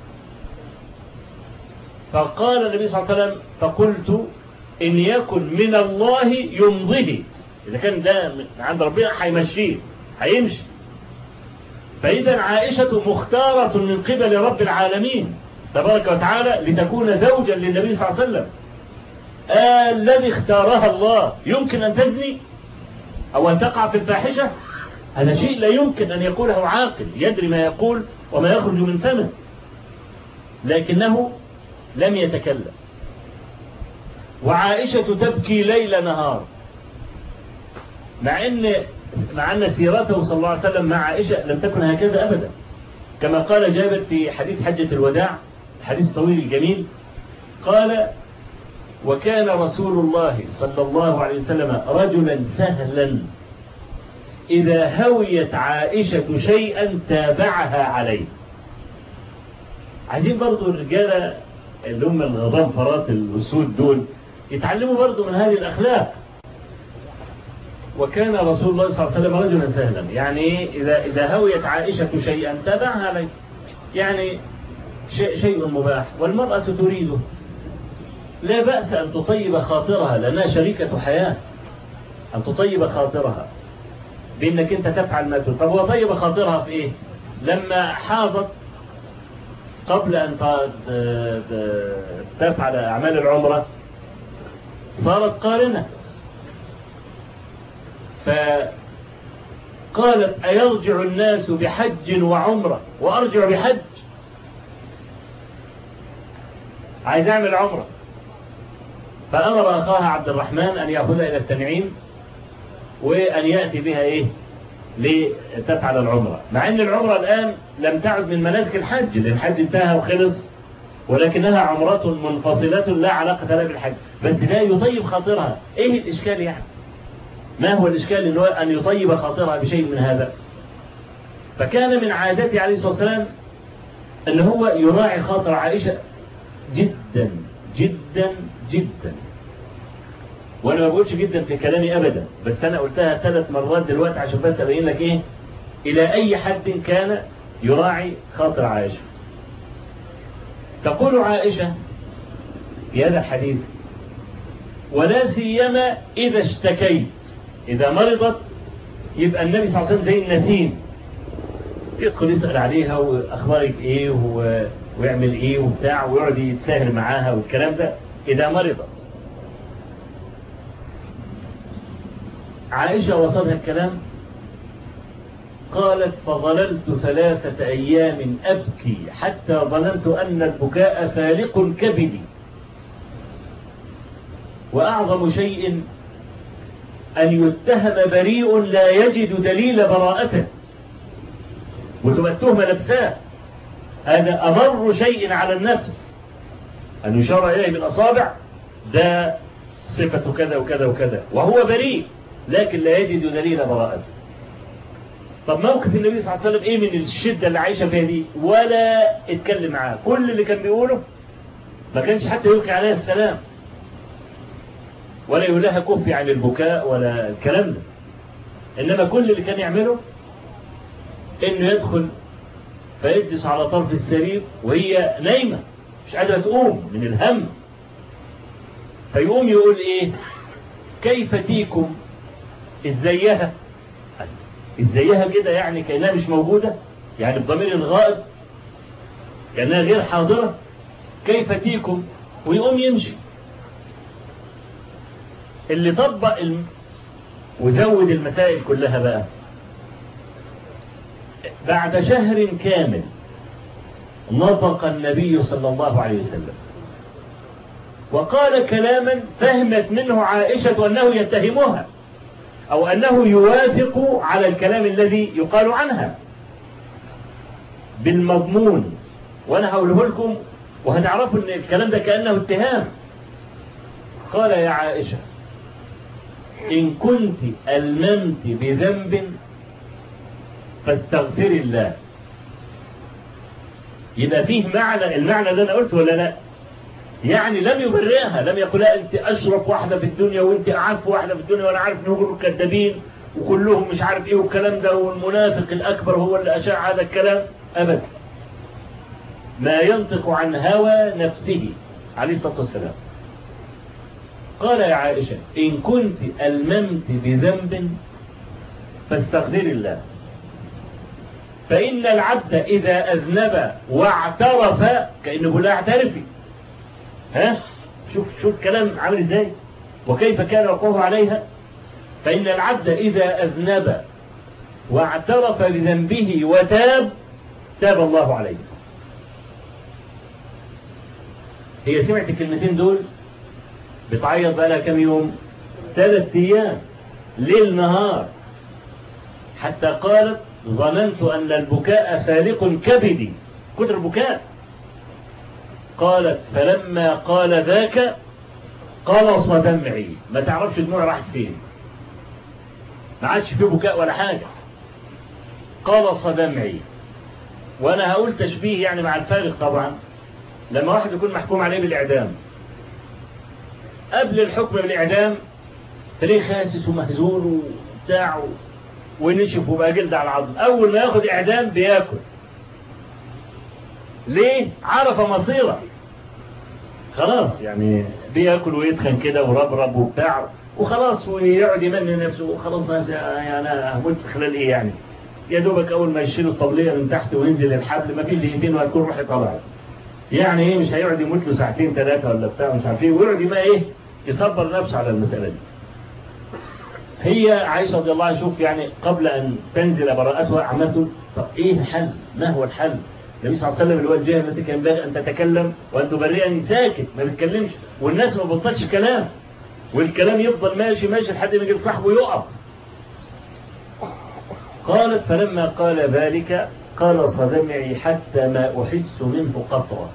فقال النبي صلى الله عليه وسلم فقلت إن يكن من الله يمضيه إذا كان ده من عند ربنا هيمشيه هيمشي فإذا عائشة مختارة من قبل رب العالمين تبارك وتعالى لتكون زوجا للنبي صلى الله عليه وسلم آه الذي اختارها الله يمكن أن تزني أو أن تقع في الفاحشة هذا شيء لا يمكن أن يقوله عاقل يدري ما يقول وما يخرج من فمه لكنه لم يتكلم وعائشة تبكي ليل نهار مع أن مع أن سيرته صلى الله عليه وسلم مع عائشة لم تكن هكذا أبدا كما قال جابر في حديث حجة الوداع حديث طويل جميل قال وكان رسول الله صلى الله عليه وسلم رجلا سهلا إذا هويت عائشة شيئا تابعها عليه عايزين برضو الرجالة اللي هم الغضام فرات الوسود دول يتعلموا برضو من هذه الأخلاق وكان رسول الله صلى الله عليه وسلم رجلا سهلا يعني إذا, إذا هويت عائشة شيئا تابعها عليه يعني شيء, شيء مباح والمرأة تريده لا بأس أن تطيب خاطرها لأنها شريكة حياة أن تطيب خاطرها بأنك أنت تفعل ما تريد طب وطيب خاطرها في إيه لما حاضت قبل أن تفعل أعمال العمرة صارت قارنة فقالت أيرجع الناس بحج وعمرة وأرجع بحج عايز أعمل عمرة فأمر أخاها عبد الرحمن أن يأخذها إلى التنعيم وأن يأتي بها إيه لتفعل العمرة مع أن العمرة الآن لم تعد من مناسك الحج لأن الحج انتهى وخلص ولكنها عمرة منفصلة لا علاقة لها بالحج بس لا يطيب خاطرها ايه الاشكال يعني ما هو الاشكال ان يطيب خاطرها بشيء من هذا فكان من عادته عليه الصلاة والسلام ان هو يراعي خاطر عائشة جدا جدا جدا وانا ما بقولش جدا في كلامي ابدا بس انا قلتها ثلاث مرات دلوقتي عشان بس ابين لك ايه الى اي حد كان يراعي خاطر عائشة تقول عائشة في هذا الحديث ولا سيما إذا اشتكيت إذا مرضت يبقى النبي صلى الله عليه وسلم زي النسيم يدخل يسأل عليها وأخبارك إيه ويعمل إيه وبتاع ويقعد يتساهل معاها والكلام ده إذا مرضت عائشة وصلها الكلام قالت فظللت ثلاثة أيام أبكي حتى ظننت أن البكاء فالق كبدي وأعظم شيء أن يتهم بريء لا يجد دليل براءته وتبقى التهمة نفسها هذا أضر شيء على النفس أن يشار إليه بالأصابع ده صفة كذا وكذا وكذا وهو بريء لكن لا يجد دليل براءته طب موقف النبي صلى الله عليه وسلم ايه من الشدة اللي عايشة فيها دي ولا اتكلم معاه كل اللي كان بيقوله ما كانش حتى يلقي عليها السلام ولا يقول لها كفي عن البكاء ولا الكلام ده انما كل اللي كان يعمله انه يدخل فيجلس على طرف السرير وهي نايمة مش قادرة تقوم من الهم فيقوم يقول ايه كيف تيكم ازيها ازيها كده يعني كأنها مش موجودة يعني بضمير الغائب كأنها غير حاضرة كيف تيكم ويقوم يمشي اللي طبق الم... وزود المسائل كلها بقى بعد شهر كامل نطق النبي صلى الله عليه وسلم وقال كلاما فهمت منه عائشة أنه يتهمها أو أنه يوافق على الكلام الذي يقال عنها بالمضمون وأنا هقوله لكم وهتعرفوا أن الكلام ده كأنه اتهام قال يا عائشة إن كنت ألممت بذنب فاستغفر الله يبقى فيه معنى المعنى اللي انا قلته ولا لا يعني لم يبرئها لم يقول لها انت اشرف واحده في الدنيا وانت اعف واحده في الدنيا وانا عارف ان هم كذابين وكلهم مش عارف ايه والكلام ده والمنافق الاكبر هو اللي اشاع هذا الكلام ابدا ما ينطق عن هوى نفسه عليه الصلاه والسلام قال يا عائشه ان كنت الممت بذنب فاستغفر الله فإن العبد إذا أذنب واعترف كأنه بيقول لها اعترفي ها شوف شوف الكلام عامل ازاي وكيف كان وقوعه عليها فإن العبد إذا أذنب واعترف بذنبه وتاب تاب الله عليه هي سمعت الكلمتين دول بتعيط بقى لها كام يوم ثلاث أيام ليل نهار حتى قالت ظننت أن البكاء فالق كبدي كتر البكاء قالت فلما قال ذاك قلص دمعي ما تعرفش دموعي راحت فين ما عادش فيه بكاء ولا حاجة قلص دمعي وانا هقول تشبيه يعني مع الفارق طبعا لما واحد يكون محكوم عليه بالإعدام قبل الحكم بالإعدام تلاقيه خاسس ومهزول وبتاع ونشف وبقى جلد على العظم أول ما ياخد إعدام بياكل ليه؟ عرف مصيره خلاص يعني بياكل ويتخن كده وربرب وبتاع وخلاص ويقعد يمني نفسه وخلاص بس يعني انا هموت في خلال ايه يعني يا دوبك اول ما يشيل الطبليه من تحت وينزل الحبل ما فيش دقيقتين وهتكون روحي طلعت يعني ايه مش هيقعد يموت له ساعتين ثلاثه ولا بتاع مش عارف ايه ويقعد بقى ايه يصبر نفسه على المساله دي هي عائشه رضي الله عنها شوف يعني قبل ان تنزل براءتها عملت طب ايه الحل؟ ما هو الحل؟ النبي صلى الله عليه وسلم اللي هو الجاهل التي كان ينبغي ان تتكلم وان تبرئني ساكت ما تتكلمش والناس ما بطلش كلام والكلام يفضل ماشي ماشي لحد ما يجي صاحبه يقف قالت فلما قال ذلك قال صدمعي حتى ما احس منه قطره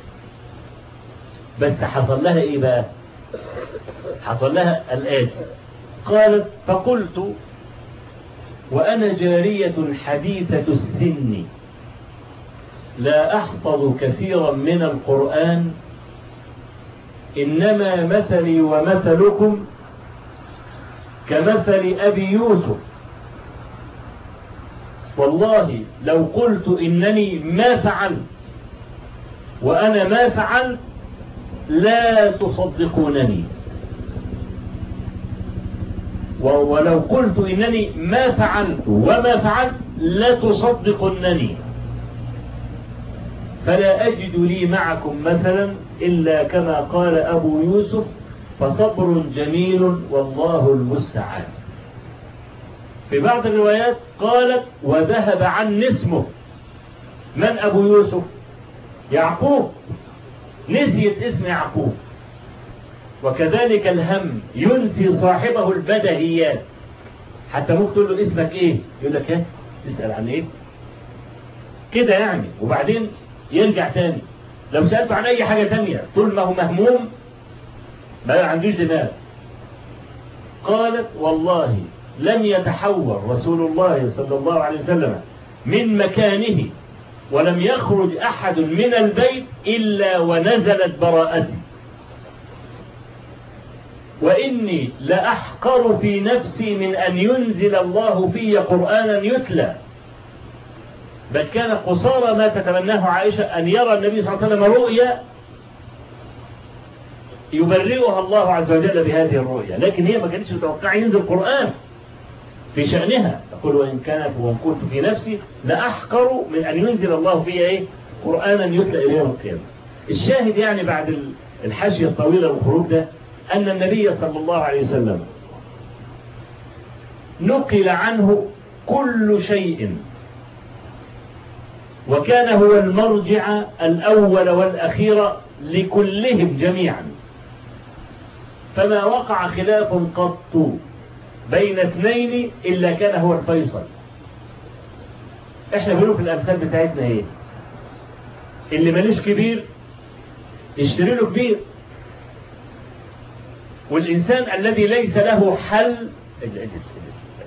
بس حصل لها ايه بقى حصل لها الاتي قالت فقلت وانا جاريه حديثه السن لا أحفظ كثيرا من القرآن إنما مثلي ومثلكم كمثل أبي يوسف والله لو قلت إنني ما فعلت وأنا ما فعلت لا تصدقونني ولو قلت إنني ما فعلت وما فعلت لا تصدقنني فلا أجد لي معكم مثلا إلا كما قال أبو يوسف فصبر جميل والله المستعان في بعض الروايات قالت وذهب عن اسمه من أبو يوسف يعقوب نسيت اسم يعقوب وكذلك الهم ينسي صاحبه البدهيات حتى ممكن تقول له اسمك ايه يقول لك ايه تسأل عن ايه كده يعني وبعدين يرجع تاني لو سألته عن أي حاجة تانية طول ما هو مهموم ما عندوش دماغ قالت والله لم يتحول رسول الله صلى الله عليه وسلم من مكانه ولم يخرج أحد من البيت إلا ونزلت براءتي وإني لأحقر في نفسي من أن ينزل الله في قرآنا يتلى بل كان قصارى ما تتمناه عائشة أن يرى النبي صلى الله عليه وسلم رؤيا يبرئها الله عز وجل بهذه الرؤيا لكن هي ما كانتش متوقعة ينزل قرآن في شأنها تقول وإن كانت وإن كنت في نفسي لأحقر من أن ينزل الله فيها إيه قرآنا يتلى إلى يوم القيامة الشاهد يعني بعد الحاشية الطويلة والخروج ده أن النبي صلى الله عليه وسلم نقل عنه كل شيء وكان هو المرجع الأول والأخير لكلهم جميعا فما وقع خلاف قط بين اثنين إلا كان هو الفيصل احنا بنقول في الأمثال بتاعتنا ايه اللي ماليش كبير اشتري له كبير والإنسان الذي ليس له حل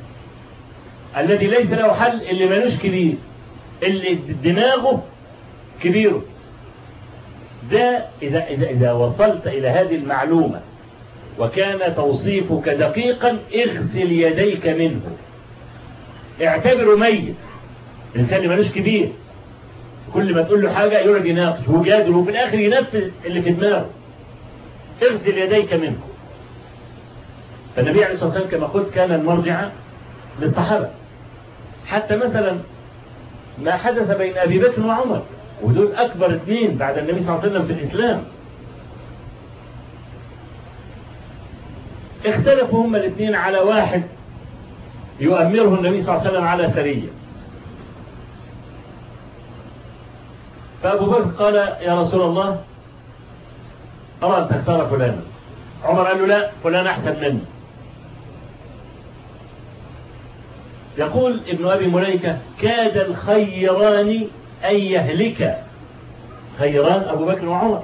الذي ليس له حل اللي مالوش كبير اللي دماغه كبيره ده إذا, إذا, إذا وصلت إلى هذه المعلومة وكان توصيفك دقيقا اغسل يديك منه اعتبره ميت الإنسان اللي ملوش كبير كل ما تقول له حاجة يقعد يناقش ويجادل وفي الآخر ينفذ اللي في دماغه اغسل يديك منه فالنبي عليه الصلاة والسلام كما قلت كان المرجع للصحابة حتى مثلا ما حدث بين أبي بكر وعمر ودول أكبر اثنين بعد النبي صلى الله عليه وسلم في الإسلام اختلفوا هما الاثنين على واحد يؤمره النبي صلى الله عليه وسلم على سرية فأبو بكر قال يا رسول الله أرى أن تختار فلانا عمر قال له لا فلان أحسن مني يقول ابن أبي مليكة كاد الخيران أن يهلك خيران أبو بكر وعمر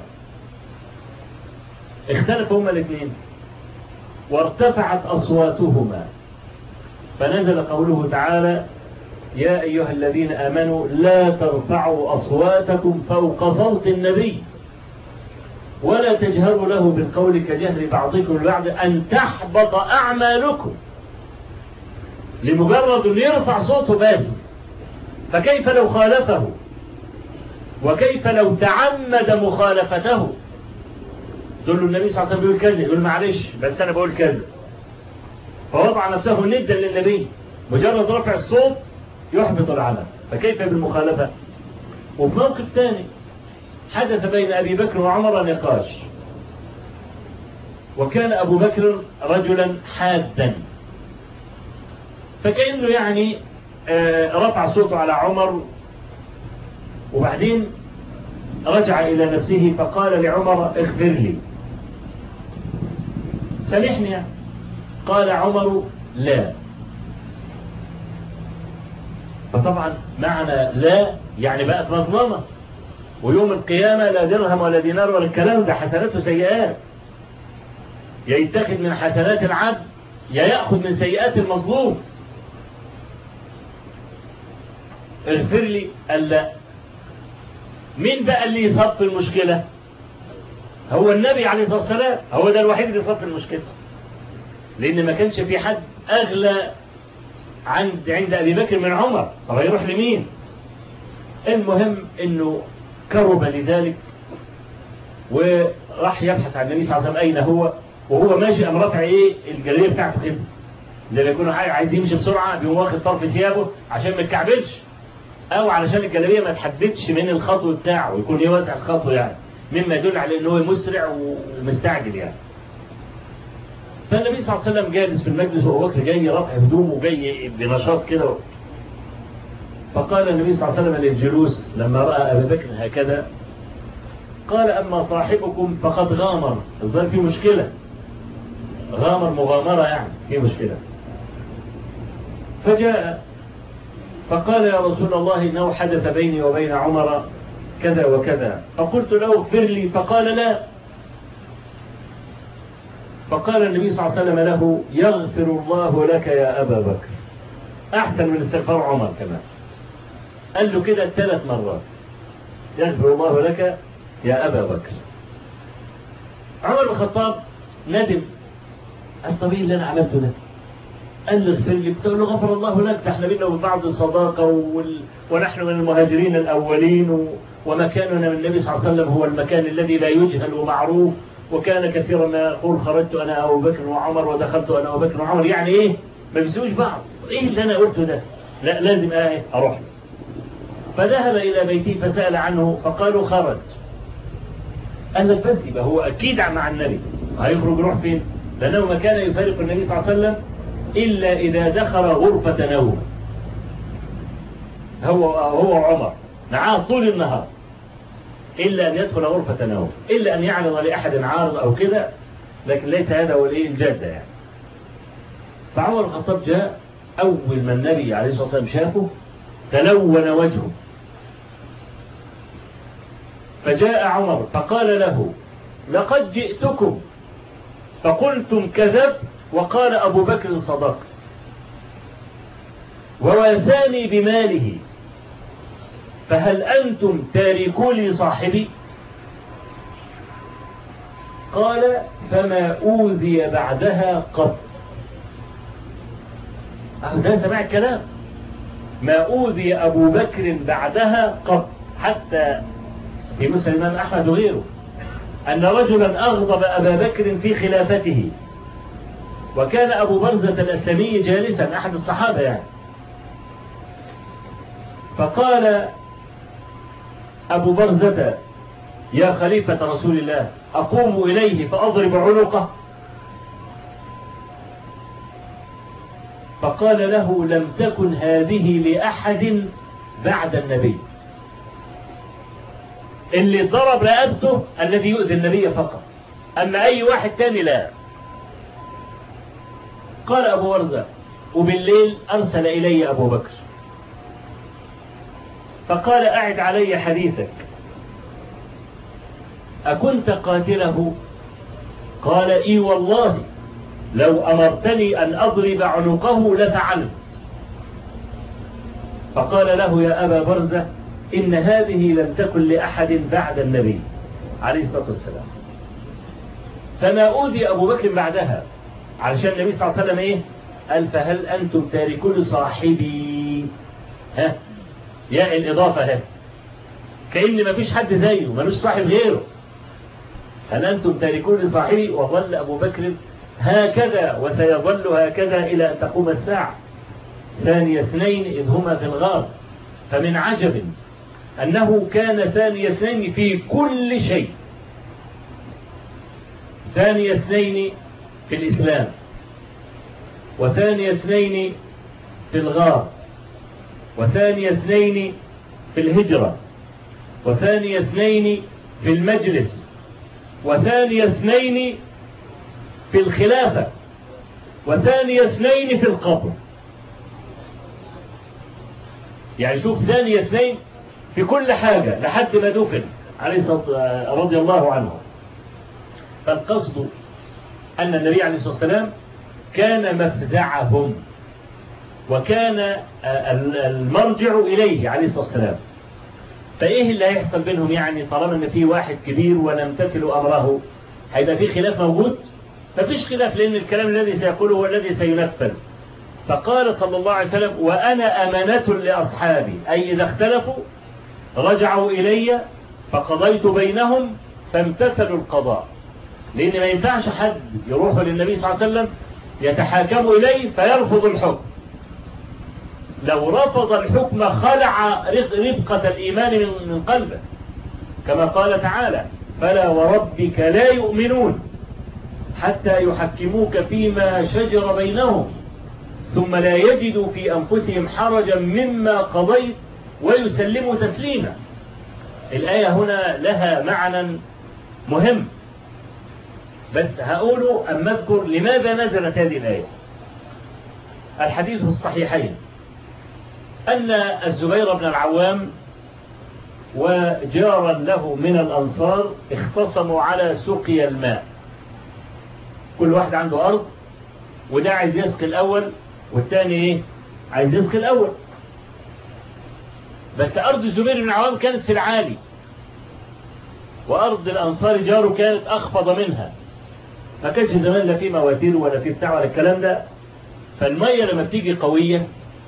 اختلفوا هما الاثنين وارتفعت أصواتهما فنزل قوله تعالى يا أيها الذين آمنوا لا ترفعوا أصواتكم فوق صوت النبي ولا تجهروا له بالقول كجهر بعضكم لبعض أن تحبط أعمالكم لمجرد أن يرفع صوته بس فكيف لو خالفه وكيف لو تعمد مخالفته تقول له النبي صلى الله عليه وسلم بيقول كذا يقول معلش بس أنا بقول كذا فوضع نفسه ندا للنبي مجرد رفع الصوت يحبط العمل فكيف بالمخالفة وفي موقف ثاني حدث بين أبي بكر وعمر نقاش وكان أبو بكر رجلا حادا فكأنه يعني رفع صوته على عمر وبعدين رجع إلى نفسه فقال لعمر اغفر لي سامحني يعني. قال عمر لا فطبعا معنى لا يعني بقت مظلمة ويوم القيامة لا درهم ولا دينار ولا الكلام ده حسنات وسيئات يا يتخذ من حسنات العبد يا يأخذ من سيئات المظلوم اغفر لي قال لا مين بقى اللي يصف المشكلة هو النبي عليه الصلاة والسلام هو ده الوحيد اللي يصف المشكلة لأن ما كانش في حد أغلى عند عند أبي بكر من عمر طب هيروح لمين المهم انه كرب لذلك وراح يبحث عن النبي صلى الله عليه وسلم اين هو وهو ماشي قام رافع ايه الجليه بتاعته كده زي ما يكون عايز يمشي بسرعه بيقوم واخد طرف ثيابه عشان ما يتكعبلش او علشان الجلابيه ما تحددش من الخطو بتاعه ويكون ايه واسع الخطو يعني مما يدل على ان هو مسرع ومستعجل يعني فالنبي صلى الله عليه وسلم جالس في المجلس وابو بكر جاي رافع هدومه جاي بنشاط كده فقال النبي صلى الله عليه وسلم للجلوس لما رأى أبا بكر هكذا قال أما صاحبكم فقد غامر الظاهر في مشكلة غامر مغامرة يعني في مشكلة فجاء فقال يا رسول الله إنه حدث بيني وبين عمر كذا وكذا فقلت له اغفر لي فقال لا فقال النبي صلى الله عليه وسلم له يغفر الله لك يا أبا بكر أحسن من استغفار عمر كمان قال له كده ثلاث مرات يغفر الله لك يا أبا بكر عمر بن الخطاب ندم الطبيعي اللي أنا عملته ده قال لي اغفر لي بتقول له غفر الله لك ده احنا بينا وبعض صداقة وال... ونحن من المهاجرين الأولين و... ومكاننا من النبي صلى الله عليه وسلم هو المكان الذي لا يجهل ومعروف وكان كثيرا ما يقول خرجت أنا أبو بكر وعمر ودخلت أنا أبو بكر وعمر يعني إيه ما بيسويش بعض إيه اللي أنا قلته ده لا لازم آه أروح له فذهب إلى بيته فسأل عنه فقالوا خرج قال لك بس يبقى هو أكيد مع النبي هيخرج يروح فين لأنه ما كان يفارق النبي صلى الله عليه وسلم إلا إذا دخل غرفة نوم هو هو عمر معاه طول النهار إلا أن يدخل غرفة نوم إلا أن يعرض لأحد عارض أو كده لكن ليس هذا هو الإيه الجادة يعني فعمر الخطاب جاء أول ما النبي عليه الصلاة والسلام شافه تلون وجهه فجاء عمر فقال له لقد جئتكم فقلتم كذب وقال أبو بكر صدقت وواساني بماله فهل أنتم تاركوا لي صاحبي قال فما أوذي بعدها قط أهو ده سمع الكلام ما أوذي أبو بكر بعدها قط حتى في مسلم الإمام أحمد وغيره أن رجلا أغضب أبا بكر في خلافته وكان أبو برزة الأسلمي جالسا أحد الصحابة يعني فقال أبو برزة يا خليفة رسول الله أقوم إليه فأضرب عنقه فقال له لم تكن هذه لأحد بعد النبي اللي ضرب رقبته الذي يؤذي النبي فقط أما أي واحد تاني لا قال أبو ورزة وبالليل أرسل إلي أبو بكر فقال أعد علي حديثك أكنت قاتله قال إي والله لو أمرتني أن أضرب عنقه لفعلت فقال له يا أبا برزة إن هذه لم تكن لأحد بعد النبي عليه الصلاة والسلام فما أوذي أبو بكر بعدها علشان النبي صلى الله عليه وسلم إيه قال فهل أنتم تاركون صاحبي ها يا الإضافة ها كأن ما فيش حد زيه ملوش صاحب غيره هل أنتم تاركون صاحبي وظل أبو بكر هكذا وسيظل هكذا إلى أن تقوم الساعة ثاني اثنين إذ هما في الغار فمن عجب أنه كان ثاني اثنين في كل شيء ثاني اثنين في الإسلام وثاني اثنين في الغار وثاني اثنين في الهجرة وثاني اثنين في المجلس وثاني اثنين في الخلافة وثاني اثنين في القبر يعني شوف ثاني اثنين في كل حاجة لحد ما دفن عليه الصلاة رضي الله عنه فالقصد أن النبي عليه الصلاة والسلام كان مفزعهم وكان المرجع إليه عليه الصلاة والسلام فإيه اللي هيحصل بينهم يعني طالما أن في واحد كبير ونمتثل أمره هيبقى في خلاف موجود ففيش خلاف لأن الكلام الذي سيقوله هو الذي سينفذ فقال صلى الله عليه وسلم وأنا أمانة لأصحابي أي إذا اختلفوا رجعوا إلي فقضيت بينهم فامتثلوا القضاء لأن ما ينفعش حد يروح للنبي صلى الله عليه وسلم يتحاكم إليه فيرفض الحكم لو رفض الحكم خلع ربقة الإيمان من قلبه كما قال تعالى فلا وربك لا يؤمنون حتى يحكموك فيما شجر بينهم ثم لا يجدوا في أنفسهم حرجا مما قضيت ويسلموا تسليما الآية هنا لها معنى مهم بس هقوله أما أذكر لماذا نزلت هذه الآية الحديث في الصحيحين أن الزبير بن العوام وجارا له من الأنصار اختصموا على سقي الماء كل واحد عنده أرض وده عايز يسقي الأول والتاني ايه عايز يسقي الأول بس أرض الزبير بن العوام كانت في العالي وأرض الأنصار جاره كانت أخفض منها ما كانش زمان لا في مواتير ولا في بتاع ولا الكلام ده فالمية لما بتيجي قوية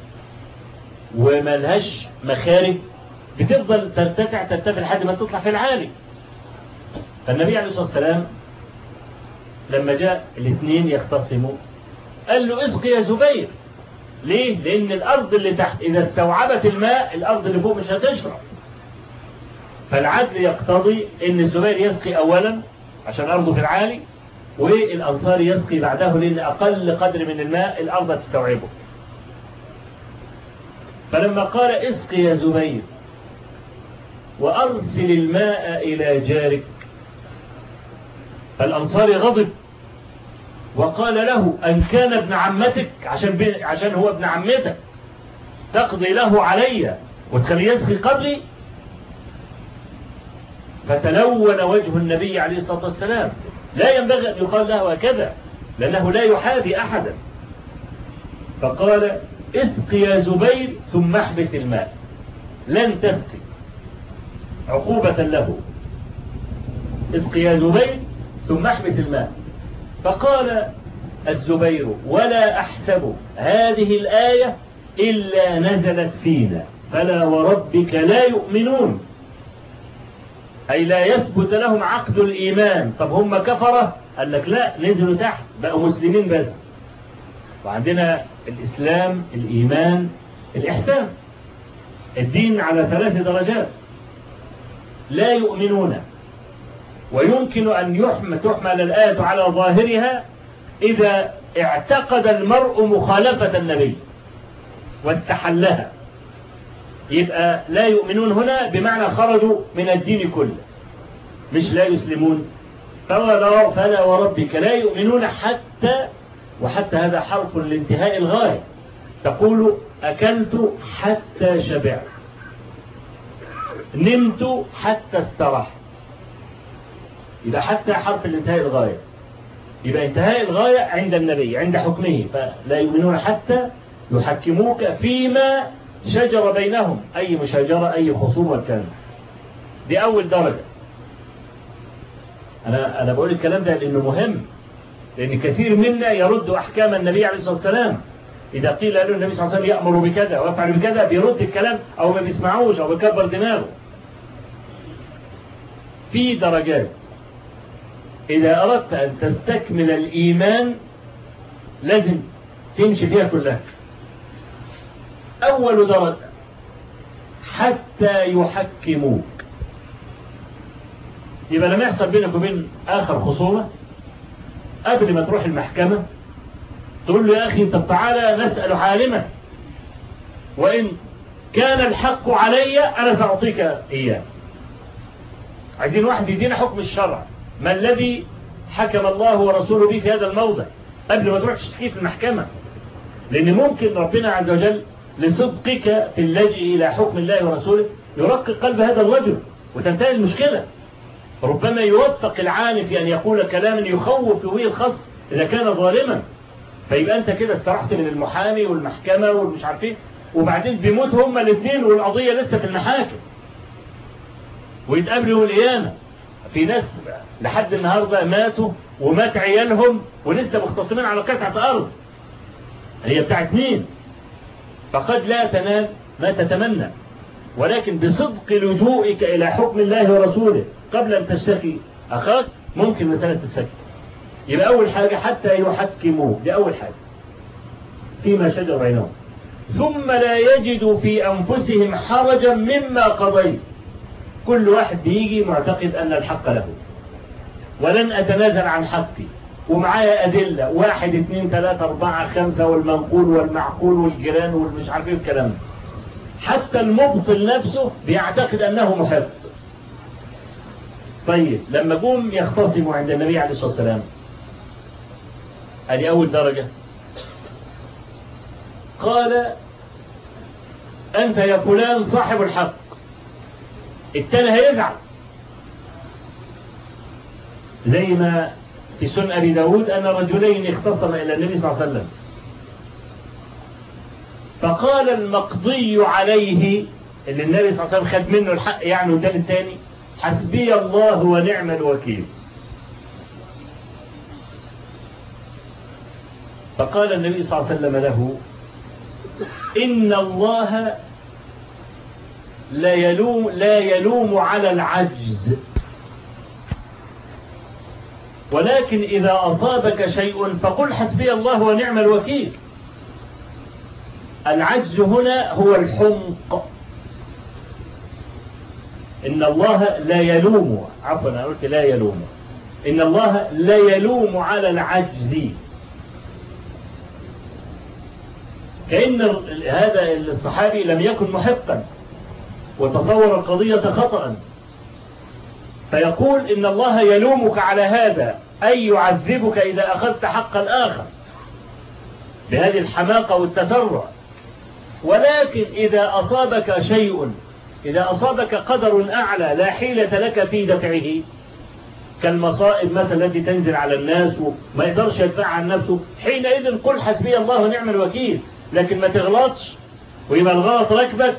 وملهاش مخارج بتفضل ترتفع ترتفع لحد ما تطلع في العالي فالنبي عليه الصلاة والسلام لما جاء الاثنين يختصموا قال له اسقي يا زبير ليه؟ لأن الأرض اللي تحت إذا استوعبت الماء الأرض اللي فوق مش هتشرب فالعدل يقتضي أن الزبير يسقي أولا عشان أرضه في العالي والأنصار يسقي بعده لأن أقل قدر من الماء الأرض تستوعبه فلما قال اسقي يا زبير وأرسل الماء إلى جارك فالأنصاري غضب وقال له أن كان ابن عمتك عشان, عشان هو ابن عمتك تقضي له علي وتخليه يسقي قبلي فتلون وجه النبي عليه الصلاة والسلام لا ينبغي أن يقال له هكذا لأنه لا يحابي أحدا فقال اسق يا زبير ثم احبس الماء لن تسقي عقوبة له اسق يا زبير ثم احبس الماء فقال الزبير ولا أحسب هذه الآية إلا نزلت فينا فلا وربك لا يؤمنون أي لا يثبت لهم عقد الإيمان طب هم كفرة قال لك لا نزلوا تحت بقوا مسلمين بس وعندنا الإسلام الإيمان الإحسان الدين على ثلاث درجات لا يؤمنون ويمكن أن يحمل تحمل الآية على ظاهرها إذا اعتقد المرء مخالفة النبي واستحلها يبقى لا يؤمنون هنا بمعنى خرجوا من الدين كله مش لا يسلمون فلا, فلا وربك لا يؤمنون حتى وحتى هذا حرف لانتهاء الغاية تقول أكلت حتى شبعت نمت حتى استرحت يبقى حتى حرف الانتهاء الغاية يبقى انتهاء الغاية عند النبي عند حكمه فلا يؤمنون حتى يحكموك فيما شجر بينهم أي مشاجرة أي خصوم والكلام دي أول درجة أنا, أنا بقول الكلام ده لأنه مهم لأن كثير منا يرد أحكام النبي عليه الصلاة والسلام إذا قيل له النبي صلى الله عليه وسلم يأمر بكذا ويفعل بكذا بيرد الكلام أو ما بيسمعوش أو بيكبر دماغه في درجات إذا أردت أن تستكمل الإيمان لازم تمشي فيها كلها أول درجة حتى يحكموك يبقى لما يحصل بينك وبين آخر خصومة قبل ما تروح المحكمة تقول له يا أخي أنت تعالى نسأل عالما وإن كان الحق علي أنا سأعطيك إياه عايزين واحد يدينا حكم الشرع ما الذي حكم الله ورسوله به في هذا الموضع قبل ما تروح تشتكيه في المحكمة لأن ممكن ربنا عز وجل لصدقك في اللجئ إلى حكم الله ورسوله يرقق قلب هذا الرجل وتنتهي المشكلة ربما يوفق العالم في أن يقول كلاما يخوف به الخصم إذا كان ظالما فيبقى أنت كده استرحت من المحامي والمحكمة والمش عارفين وبعدين بيموت هما الاثنين والقضية لسه في المحاكم ويتقابلوا القيامة في ناس لحد النهاردة ماتوا ومات عيالهم ولسه مختصمين على قطعة أرض هي بتاعت مين فقد لا تنال ما تتمنى ولكن بصدق لجوئك إلى حكم الله ورسوله قبل أن تشتكي أخاك ممكن مسألة تتفك يبقى أول حاجة حتى يحكموه دي أول حاجة فيما شجر بينهم ثم لا يجدوا في أنفسهم حرجا مما قضيت كل واحد بيجي معتقد أن الحق له ولن أتنازل عن حقي ومعايا أدلة واحد اثنين ثلاثة أربعة خمسة والمنقول والمعقول والجيران والمش عارف ايه الكلام ده حتى المبطل نفسه بيعتقد أنه محب طيب لما جم يختصموا عند النبي عليه الصلاة والسلام ادي أول درجة قال أنت يا فلان صاحب الحق التاني هيزعل زي ما في سنن أبي داود أن رجلين اختصم إلى النبي صلى الله عليه وسلم فقال المقضي عليه اللي النبي صلى الله عليه وسلم خد منه الحق يعني وده الثاني حسبي الله ونعم الوكيل فقال النبي صلى الله عليه وسلم له إن الله لا يلوم, لا يلوم على العجز ولكن إذا أصابك شيء فقل حسبي الله ونعم الوكيل العجز هنا هو الحمق إن الله لا يلوم عفوا أنا قلت لا يلوم إن الله لا يلوم على العجز كأن هذا الصحابي لم يكن محقا وتصور القضية خطأ فيقول إن الله يلومك على هذا أي يعذبك إذا أخذت حق الآخر بهذه الحماقة والتسرع ولكن إذا أصابك شيء إذا أصابك قدر أعلى لا حيلة لك في دفعه كالمصائب مثلا التي تنزل على الناس وما يقدرش يدفع عن نفسه حينئذ قل حسبي الله ونعم الوكيل لكن ما تغلطش ويبقى الغلط ركبك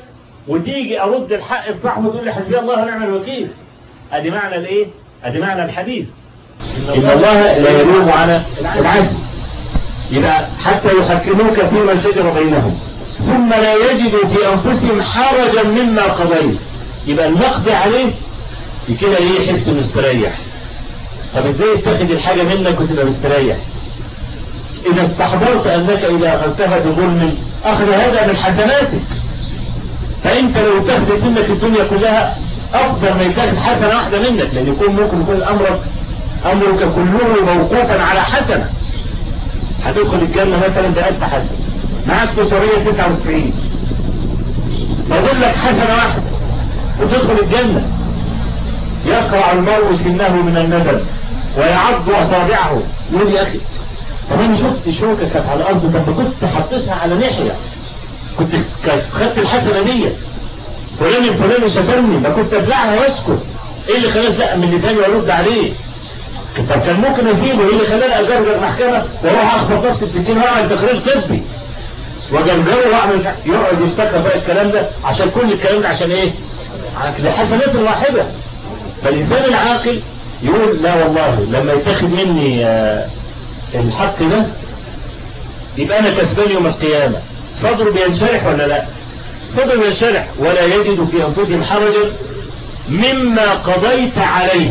وتيجي ارد الحق لصاحبه تقول لي حسبي الله ونعم الوكيل ادي معنى الايه ادي معنى الحديث ان الله لا يلوم على العجز يبقى حتى يحكموك فيما شجر بينهم ثم لا يجدوا في انفسهم حرجا مما قضيت يبقى المقضي عليه كده ايه يحس مستريح طب ازاي تاخد الحاجه منك وتبقى مستريح اذا استحضرت انك اذا اخذتها بظلم اخذ هذا من حسناتك فانت لو تاخذت منك الدنيا كلها افضل ما يتاخذ حسنه واحده منك لان يكون ممكن يكون امرك امرك كله موقوفا على حسنه هتدخل الجنه مثلا بألف حسنه معاك 999 فاقول لك حسنه واحده وتدخل الجنه يقرع المرء سنه من الندم ويعض اصابعه يقول يا اخي طب انا شفت شوكه كانت على الارض طب كنت حطيتها على ناحيه كنت خدت الحسنه دي فلان الفلاني شتمني ما كنت ابلعها واسكت ايه اللي خلاني لا من لساني وارد عليه طب كان ممكن اسيبه ايه اللي خلاني اجرجر محكمه واروح اخبط نفسي بسكين واعمل تقرير طبي واجرجره واعمل مش عارف- يقعد يفتكر بقى الكلام ده عشان كل الكلام ده عشان ايه؟ عشان حسنات واحده فالإنسان العاقل يقول لا والله لما يتاخد مني آه، الحق ده يبقى أنا كسبان يوم القيامة صدره بينشرح ولا لا صدره بينشرح ولا يجد في أنفسهم حرجا مما قضيت عليه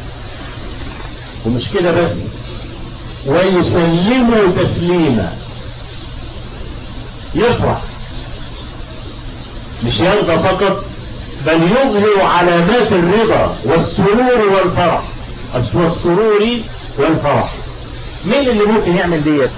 ومش كده بس ويسلموا تسليما يفرح مش يرضى فقط بل يظهر علامات الرضا والسرور والفرح والسرور والفرح مين اللي ممكن يعمل ديت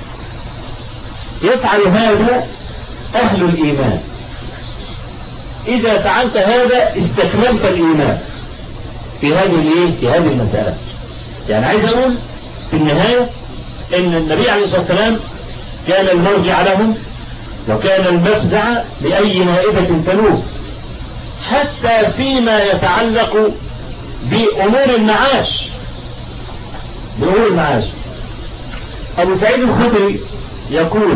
يفعل هذا أهل الإيمان إذا فعلت هذا استكملت الإيمان في هذه الإيه؟ في هذه المسألة يعني عايز أقول في النهاية إن النبي عليه الصلاة والسلام كان المرجع لهم وكان المفزع لأي نائبة تلوه حتى فيما يتعلق بأمور المعاش بأمور المعاش أبو سعيد الخدري يقول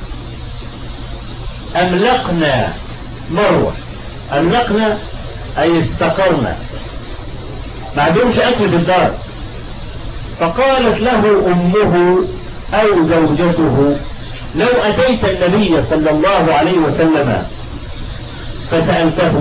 أملقنا مرة أملقنا أي استقرنا ما عندهمش أكل في الدار فقالت له أمه أو زوجته لو أتيت النبي صلى الله عليه وسلم فسألته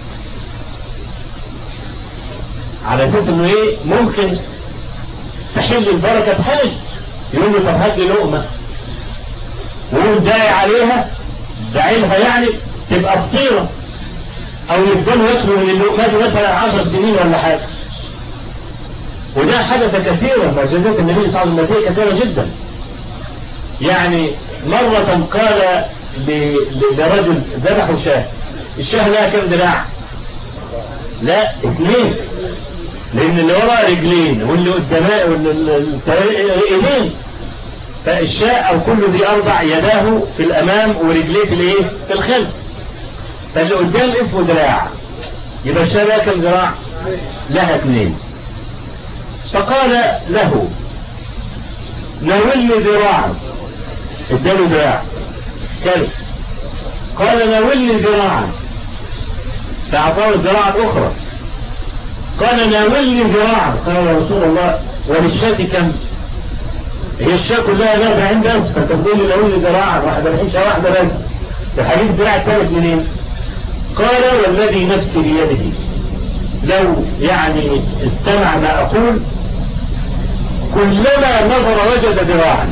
على اساس انه ايه ممكن تحل البركه بحاجه يقول له طب هات لي لقمه ويقوم داعي عليها داعي لها يعني تبقى فطيره او يفضلوا ياكلوا من اللقمه دي مثلا 10 سنين ولا حاجه وده حدث كثيرا معجزات النبي صلى الله عليه وسلم كثيره جدا يعني مرة قال ل- ل- لرجل ذبحوا شاه الشاه لها كم ذراع لا اثنين لان اللي ورا رجلين واللي قدامه واللي اللي- اللي- ايدين فالشاء او كل ذي اربع يداه في الامام ورجليه في الايه في الخلف فاللي قدام اسمه ذراع يبقى الشاة لها كم ذراع لها اثنين فقال له ناولني ذراعا اداله ذراع كلب قال ناولني ذراعا فأعطاه الذراع الأخرى قال ناولني ذراعا قال يا رسول الله وللشاة كم؟ هي الشاة كلها نافع عند بس فانت تقول لي ناولني ذراعا واحدة الحين واحدة بس وهجيب الذراع الثالث منين؟ قال والذي نفسي بيده لو يعني استمع ما أقول كلما نظر وجد ذراعا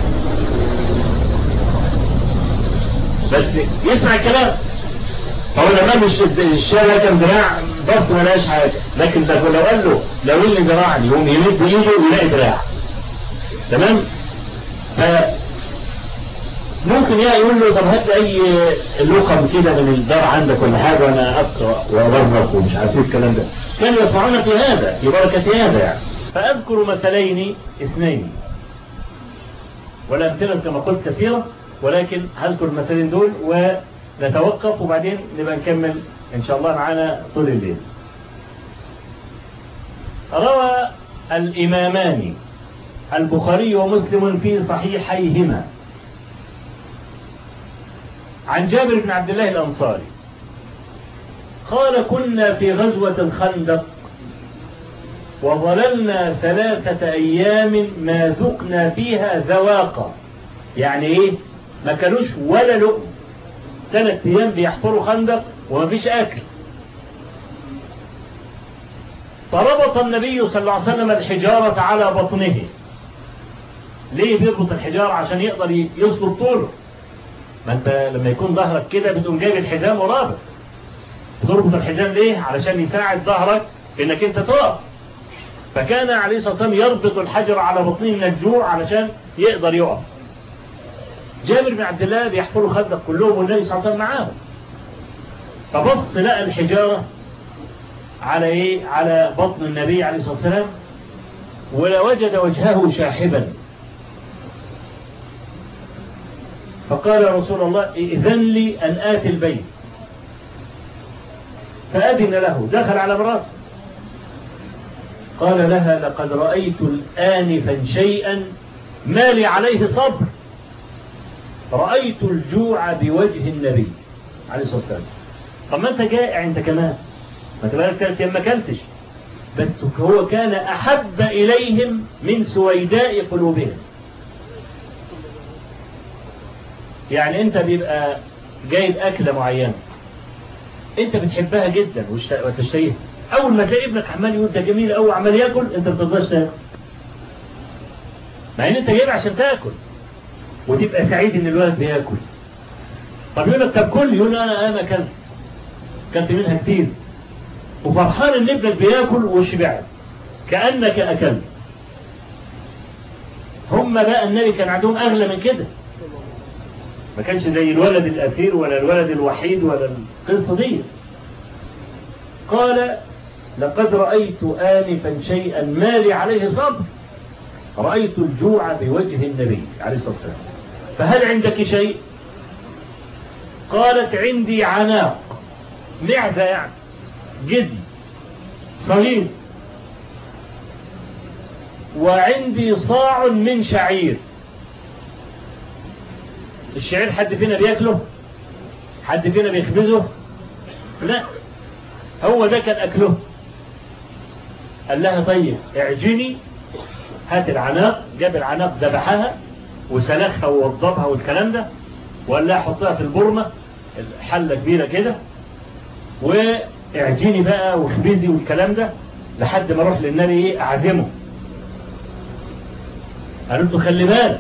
بس يسمع الكلام هو لما مش الشارع كان ذراع بس ما لهاش حاجه لكن ده لو قال له لو اللي ذراعا يقوم يمد ايده ويلاقي ذراع تمام ف ممكن يعني يقول له طب هات لي اي لقم كده من الدار عندك ولا حاجه وانا اقرا وابرق ومش عارف ايه الكلام ده كانوا يدفعون في هذا في بركه هذا يعني فاذكر مثلين اثنين والامثله كما قلت كثيره ولكن هذكر المثلين دول ونتوقف وبعدين نبقى نكمل ان شاء الله معانا طول الليل روى الامامان البخاري ومسلم في صحيحيهما عن جابر بن عبد الله الأنصاري قال كنا في غزوة الخندق وظللنا ثلاثة أيام ما ذقنا فيها ذواقا يعني إيه ما كانوش ولا لقم ثلاث أيام بيحفروا خندق وما فيش أكل فربط النبي صلى الله عليه وسلم الحجارة على بطنه ليه بيربط الحجارة عشان يقدر يصبر طوله ما انت لما يكون ظهرك كده بتقوم جايب الحزام ورابط بتربط الحزام ليه علشان يساعد ظهرك انك انت تقف فكان عليه الصلاة والسلام يربط الحجر على بطنه من الجوع علشان يقدر يقف جابر بن عبد الله بيحفروا خندق كلهم والنبي صلى الله عليه وسلم معاهم فبص لقى الحجارة على ايه على بطن النبي عليه الصلاة والسلام ولوجد وجهه شاحبا فقال يا رسول الله إذن لي أن آتي البيت فأذن له دخل على مراته قال لها لقد رأيت آنفا شيئا ما لي عليه صبر رأيت الجوع بوجه النبي عليه الصلاة والسلام طب ما انت جائع انت كمان ما تبقى ثلاث ايام ما اكلتش بس هو كان احب اليهم من سويداء قلوبهم يعني انت بيبقى جايب اكله معينه انت بتحبها جدا وتشتهيها اول ما تلاقي ابنك عمال يقول ده جميل قوي عمال ياكل انت ما بترضاش تاكل مع ان انت جايب عشان تاكل وتبقى سعيد ان الولد بياكل طب يقول لك طب كل يقول انا انا اكلت اكلت منها كتير وفرحان ان ابنك بياكل وشبعت كانك اكلت هم بقى النبي كان عندهم اغلى من كده ما كانش زي الولد الأثير ولا الولد الوحيد ولا القصة دي قال لقد رأيت آنفا شيئا ما لي عليه صبر رأيت الجوع بوجه النبي عليه الصلاة والسلام فهل عندك شيء قالت عندي عناق معزة يعني جدي صغير وعندي صاع من شعير الشعير حد فينا بياكله حد فينا بيخبزه لا هو ده كان أكله قال لها طيب اعجني هات العناق جاب العناق ذبحها وسلخها ووضبها والكلام ده وقال لها حطها في البرمة حلة كبيرة كده واعجني بقى واخبزي والكلام ده لحد ما اروح للنبي ايه اعزمه قالوا له خلي بالك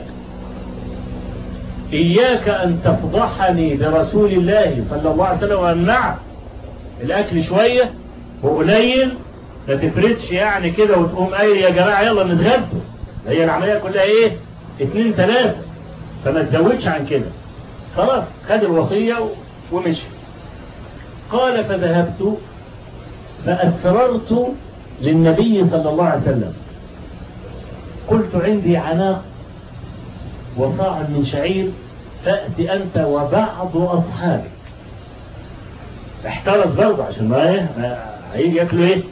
إياك أن تفضحني برسول الله صلى الله عليه وسلم وأمنعك الأكل شوية وقليل ما تفردش يعني كده وتقوم قايل يا جماعة يلا نتغدى هي العملية كلها إيه اتنين تلاتة فما تزودش عن كده خلاص خد الوصية ومشي قال فذهبت فأسررت للنبي صلى الله عليه وسلم قلت عندي عناق وصاع من شعير فأت أنت وبعض أصحابك احترس برضه عشان ما ايه هيجي ياكلوا ايه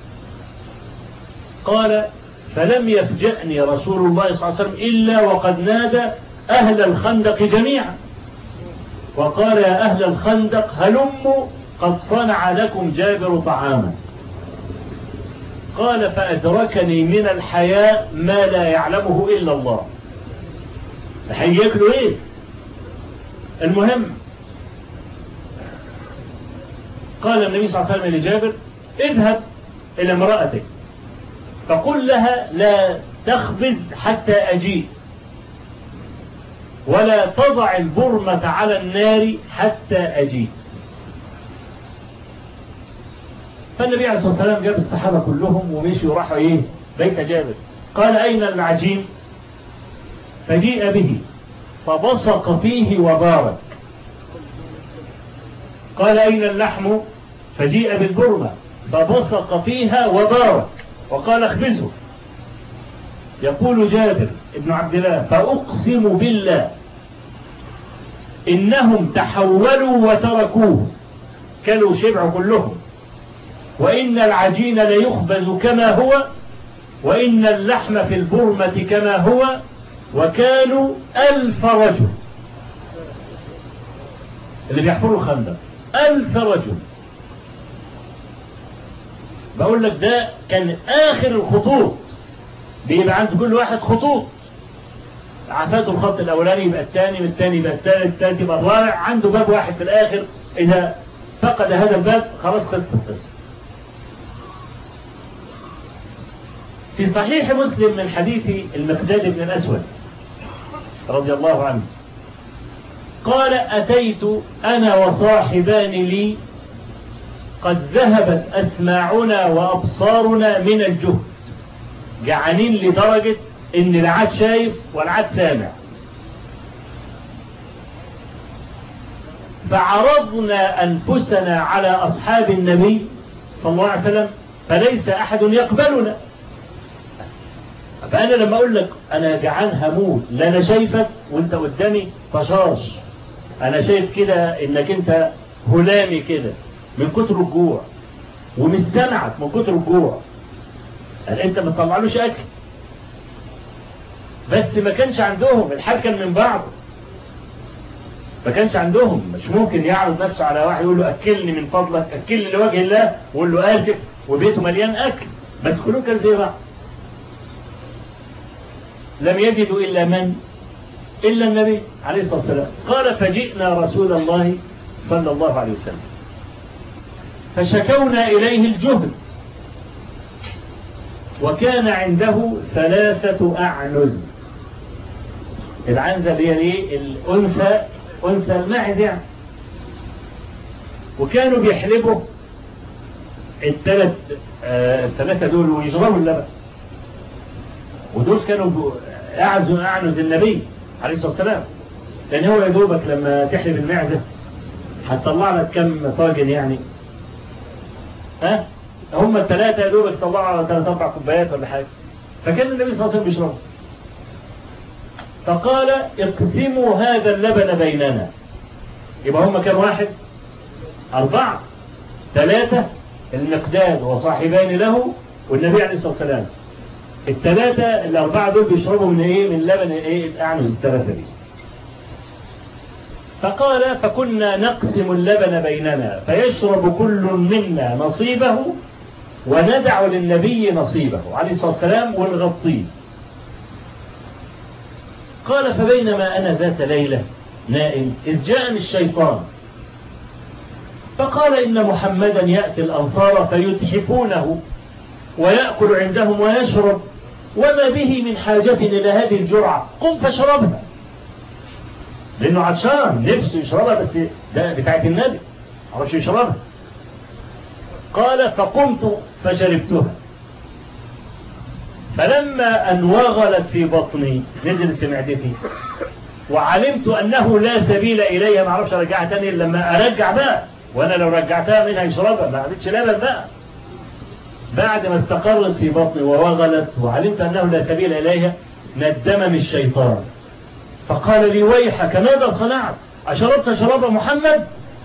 قال فلم يفجأني رسول الله صلى الله عليه وسلم إلا وقد نادى أهل الخندق جميعا وقال يا أهل الخندق هلموا قد صنع لكم جابر طعاما قال فأدركني من الحياء ما لا يعلمه إلا الله هياكلوا ايه المهم قال النبي صلى الله عليه وسلم لجابر اذهب إلى امرأتك فقل لها لا تخبز حتى أجيء ولا تضع البرمة على النار حتى أجيء فالنبي عليه الصلاة والسلام جاب الصحابة كلهم ومشوا وراحوا ايه بيت جابر قال أين العجين فجيء به فبصق فيه وبارك قال أين اللحم فجيء بالبرمة فبصق فيها وبارك وقال اخبزه يقول جابر ابن عبد الله فأقسم بالله إنهم تحولوا وتركوه كلوا شبع كلهم وإن العجين ليخبز كما هو وإن اللحم في البرمة كما هو وكانوا ألف رجل اللي بيحفروا الخندق ألف رجل بقول لك ده كان آخر الخطوط بيبقى عند كل واحد خطوط عفاته الخط الأولاني يبقى الثاني من الثاني يبقى الثالث الثالث يبقى الرابع عنده باب واحد في الآخر إذا فقد هذا الباب خلاص خلصت القصة في صحيح مسلم من حديث المقداد بن الأسود رضي الله عنه قال أتيت أنا وصاحبان لي قد ذهبت أسماعنا وأبصارنا من الجهد جعانين لدرجة إن العاد شايف والعاد سامع فعرضنا أنفسنا على أصحاب النبي صلى الله عليه وسلم فليس أحد يقبلنا فأنا لما أقول لك أنا جعان هموت لا أنا شايفك وأنت قدامي طشاش أنا شايف كده إنك أنت هلامي كده من كتر الجوع ومش سمعك من كتر الجوع قال أنت ما تطلعلوش أكل بس ما كانش عندهم الحال كان من بعض ما كانش عندهم مش ممكن يعرض نفسه على واحد يقول له أكلني من فضلك أكلني لوجه الله ويقول له آسف وبيته مليان أكل بس كلهم كانوا زي بعض لم يجدوا إلا من إلا النبي عليه الصلاة والسلام قال فجئنا رسول الله صلى الله عليه وسلم فشكونا إليه الجهد وكان عنده ثلاثة أعنز العنزة اللي هي ايه الأنثى أنثى الماعز يعني وكانوا بيحلبوا الثلاث آه الثلاثة دول ويشربوا اللبن ودول كانوا أعز أعنز النبي عليه الصلاة والسلام لأن هو يا دوبك لما تحلب المعزة هتطلع لك كم طاجن يعني ها هم الثلاثة يا دوبك طلعوا ثلاث أربع كوبايات ولا حاجة فكان النبي صلى الله عليه وسلم بيشرب فقال اقسموا هذا اللبن بيننا يبقى هم كم واحد أربعة ثلاثة المقداد وصاحبان له والنبي عليه الصلاة والسلام الثلاثة الأربعة دول بيشربوا من إيه من لبن إيه الأعنز الثلاثة دي فقال فكنا نقسم اللبن بيننا فيشرب كل منا نصيبه وندع للنبي نصيبه عليه الصلاة والسلام ونغطيه قال فبينما أنا ذات ليلة نائم إذ جاءني الشيطان فقال إن محمدا يأتي الأنصار فيتحفونه ويأكل عندهم ويشرب وما به من حاجة إلى هذه الجرعة قم فاشربها لأنه عطشان نفسه يشربها بس ده بتاعت النبي عرفش يشربها قال فقمت فشربتها فلما أن وغلت في بطني نزلت في معدتي وعلمت أنه لا سبيل إليها ما اعرفش أرجعها تاني إلا لما أرجع بقى وأنا لو رجعتها منها يشربها ما عملتش لبن بقى بعد ما استقرت في بطني ووغلت وعلمت أنه لا سبيل إليها ندمني الشيطان فقال لي ويحك ماذا صنعت أشربت شراب محمد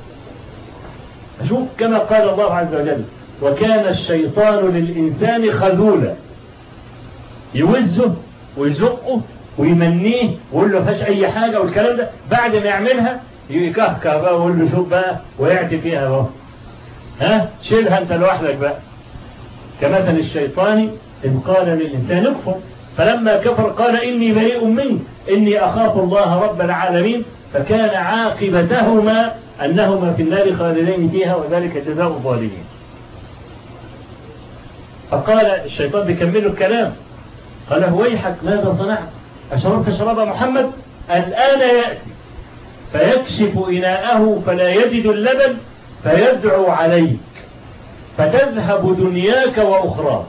أشوف كما قال الله عز وجل وكان الشيطان للإنسان خذولا يوزه ويزقه ويمنيه ويقول له فاش أي حاجة والكلام ده بعد ما يعملها يكهكه بقى ويقول له شوف بقى ويعتي فيها بقى ها شيلها انت لوحدك بقى كمثل الشيطان إذ قال للإنسان اكفر فلما كفر قال إني بريء منك إني أخاف الله رب العالمين فكان عاقبتهما أنهما في النار خالدين فيها وذلك جزاء الظالمين فقال الشيطان بيكمل الكلام قال ويحك ماذا صنعت أشربت شراب محمد الآن يأتي فيكشف إناءه فلا يجد اللبن فيدعو عليك فتذهب دنياك وأخراك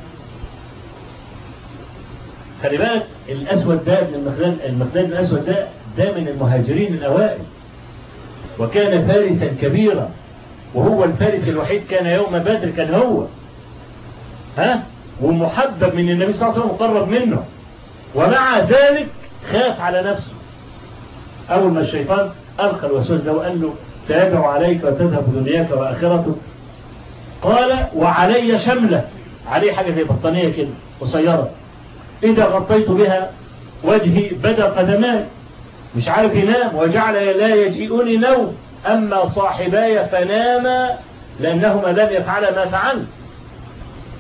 خلي بالك الأسود ده من المخداد المخداد الأسود ده ده من المهاجرين الأوائل وكان فارسا كبيرا وهو الفارس الوحيد كان يوم بدر كان هو ها ومحبب من النبي صلى الله عليه وسلم مقرب منه ومع ذلك خاف على نفسه أول ما الشيطان ألقى الوسوس ده وقال له سيدعو عليك وتذهب دنياك وآخرتك قال وعلي شملة عليه حاجة زي بطانية كده قصيرة إذا غطيت بها وجهي بدا قدماي مش عارف ينام وجعل لا يجيئني نوم أما صاحباي فناما لأنهما لم يفعل ما فعلت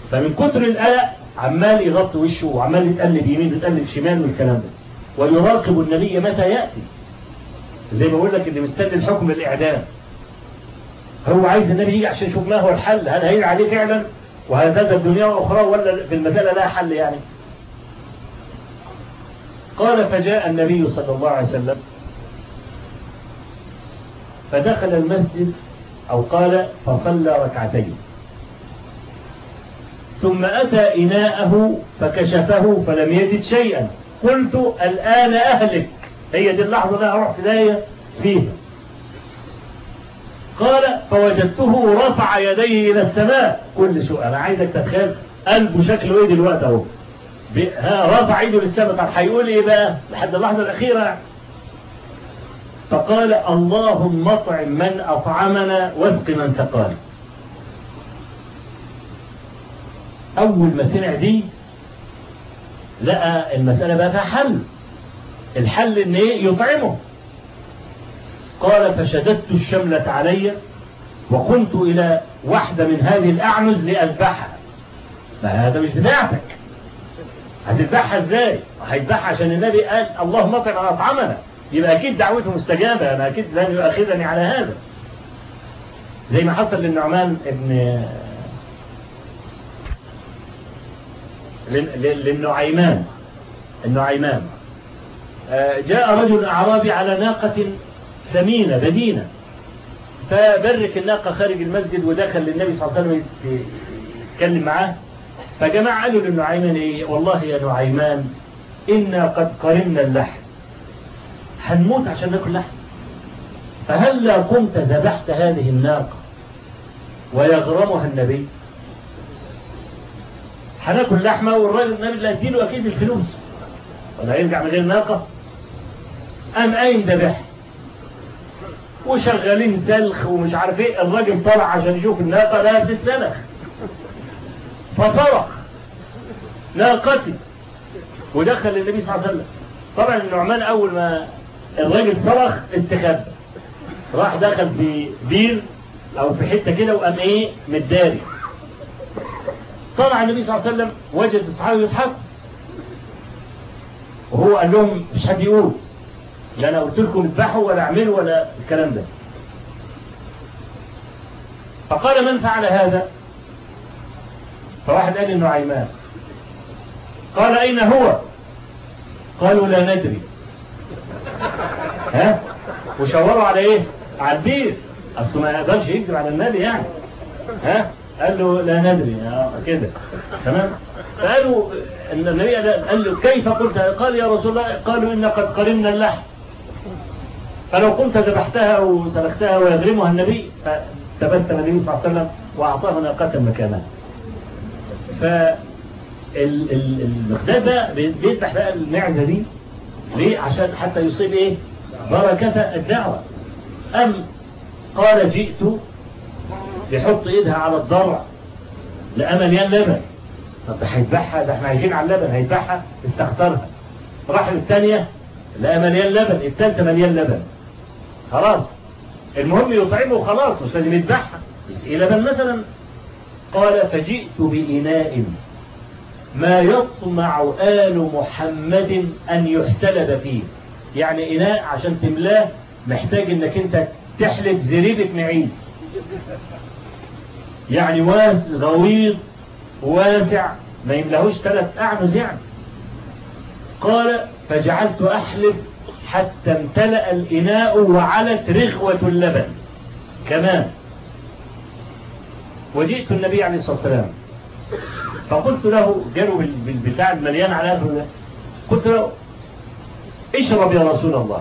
فمن كتر القلق عمال يغطي وشه وعمال يتقلب يمين يتقلب شمال والكلام ده ويراقب النبي متى يأتي زي ما بقول لك اللي مستني الحكم الإعدام هو عايز النبي يجي عشان يشوف ما هو الحل هل هيجي عليه فعلا وهكذا الدنيا وأخرى ولا في المسألة لا حل يعني قال فجاء النبي صلى الله عليه وسلم فدخل المسجد أو قال فصلى ركعتين ثم أتى إناءه فكشفه فلم يجد شيئا قلت الآن أهلك هي دي اللحظة اللي أروح في فيها قال فوجدته رفع يديه إلى السماء كل شو أنا عايزك تتخيل قلبه شكله إيه دلوقتي أهو ها رفع ايده للسماء طب هيقول ايه بقى لحد اللحظه الاخيره فقال اللهم اطعم من اطعمنا واسق من سقانا اول ما سمع دي لقى المساله بقى فيها حل الحل ان ايه يطعمه قال فشددت الشملة علي وقمت الى واحدة من هذه الاعنز لاذبحها فهذا مش بتاعتك هتذبحها ازاي هيذبحها عشان النبي قال اللهم اطعم اطعمنا يبقى اكيد دعوته مستجابه انا اكيد لن يؤاخذني على هذا زي ما حصل للنعمان ابن للنعيمان النعيمان جاء رجل اعرابي على ناقة سمينة بدينة فبرك الناقة خارج المسجد ودخل للنبي صلى الله عليه وسلم يتكلم معاه فجماعة قالوا للنعيمان ايه والله يا نعيمان إنا قد قرمنا اللحم هنموت عشان ناكل لحم فهلا قمت ذبحت هذه الناقة ويغرمها النبي هناكل لحمة والراجل النبي اللي هديله أكيد الفلوس ولا يرجع من غير ناقة قام قايم ذبح وشغالين سلخ ومش عارف ايه الراجل طلع عشان يشوف الناقة لا بتتسلخ فصرخ ناقتي ودخل النبي صلى الله عليه وسلم طبعا النعمان اول ما الراجل صرخ استخبى راح دخل في بير او في حته كده وقام ايه متداري طلع النبي صلى الله عليه وسلم وجد اصحابه يضحكوا وهو قال لهم مش حد يقول لا انا قلت لكم اذبحوا ولا اعملوا ولا الكلام ده فقال من فعل هذا فواحد قال انه عيمان قال اين هو قالوا لا ندري ها وشاوروا على ايه على البير اصل ما يقدرش يكذب على النبي يعني ها قال له لا ندري آه كده تمام فقالوا ان النبي قال له كيف قلت قال يا رسول الله قالوا ان قد قرمنا اللحم فلو كنت ذبحتها او سلختها ويغرمها النبي فتبسم النبي صلى الله عليه وسلم واعطاه ناقه مكانها فالمقداد ده بيذبح بقى المعزة دي ليه عشان حتى يصيب ايه بركة الدعوة أم قال جئت يحط ايدها على الضرع لقى مليان لبن طب ده هيذبحها ده احنا عايشين على اللبن هيذبحها استخسرها راح للثانية لقى مليان لبن الثالثة مليان لبن خلاص المهم يطعمه خلاص مش لازم يذبحها يسقي لبن مثلا قال فجئت بإناء ما يطمع آل محمد أن يحتلب فيه يعني إناء عشان تملاه محتاج انك انت تحلب زريبة معيز يعني واس غويض واسع ما يملهوش ثلاث أعنز يعني قال فجعلت أحلب حتى امتلأ الإناء وعلت رغوة اللبن كمان وجئت النبي عليه الصلاة والسلام فقلت له جاله بالبتاع المليان على قلبه ده قلت له اشرب يا رسول الله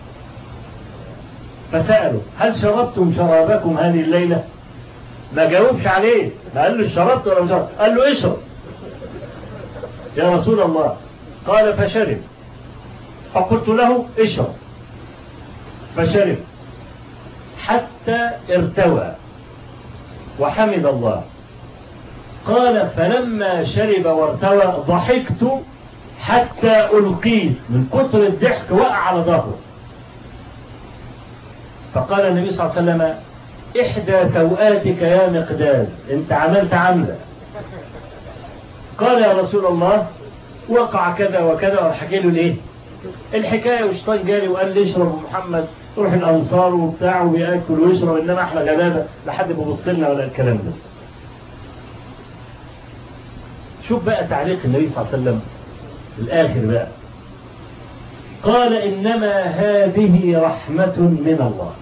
فسأله هل شربتم شرابكم هذه الليلة ما جاوبش عليه ما قال له شربت ولا شربت قال له اشرب يا رسول الله قال فشرب فقلت له اشرب فشرب حتى ارتوى وحمد الله قال فلما شرب وارتوى ضحكت حتى ألقيت من كثر الضحك وقع على ظهره فقال النبي صلى الله عليه وسلم إحدى سوآتك يا مقداد أنت عملت عملة قال يا رسول الله وقع كذا وكذا وحكي له ليه الحكاية وشيطان جالي وقال لي اشرب محمد روح الأنصار وبتاع وبياكل ويشرب إنما احنا غلابة لحد بيبص لنا ولا الكلام ده شوف بقى تعليق النبي صلى الله عليه وسلم الآخر بقى قال إنما هذه رحمة من الله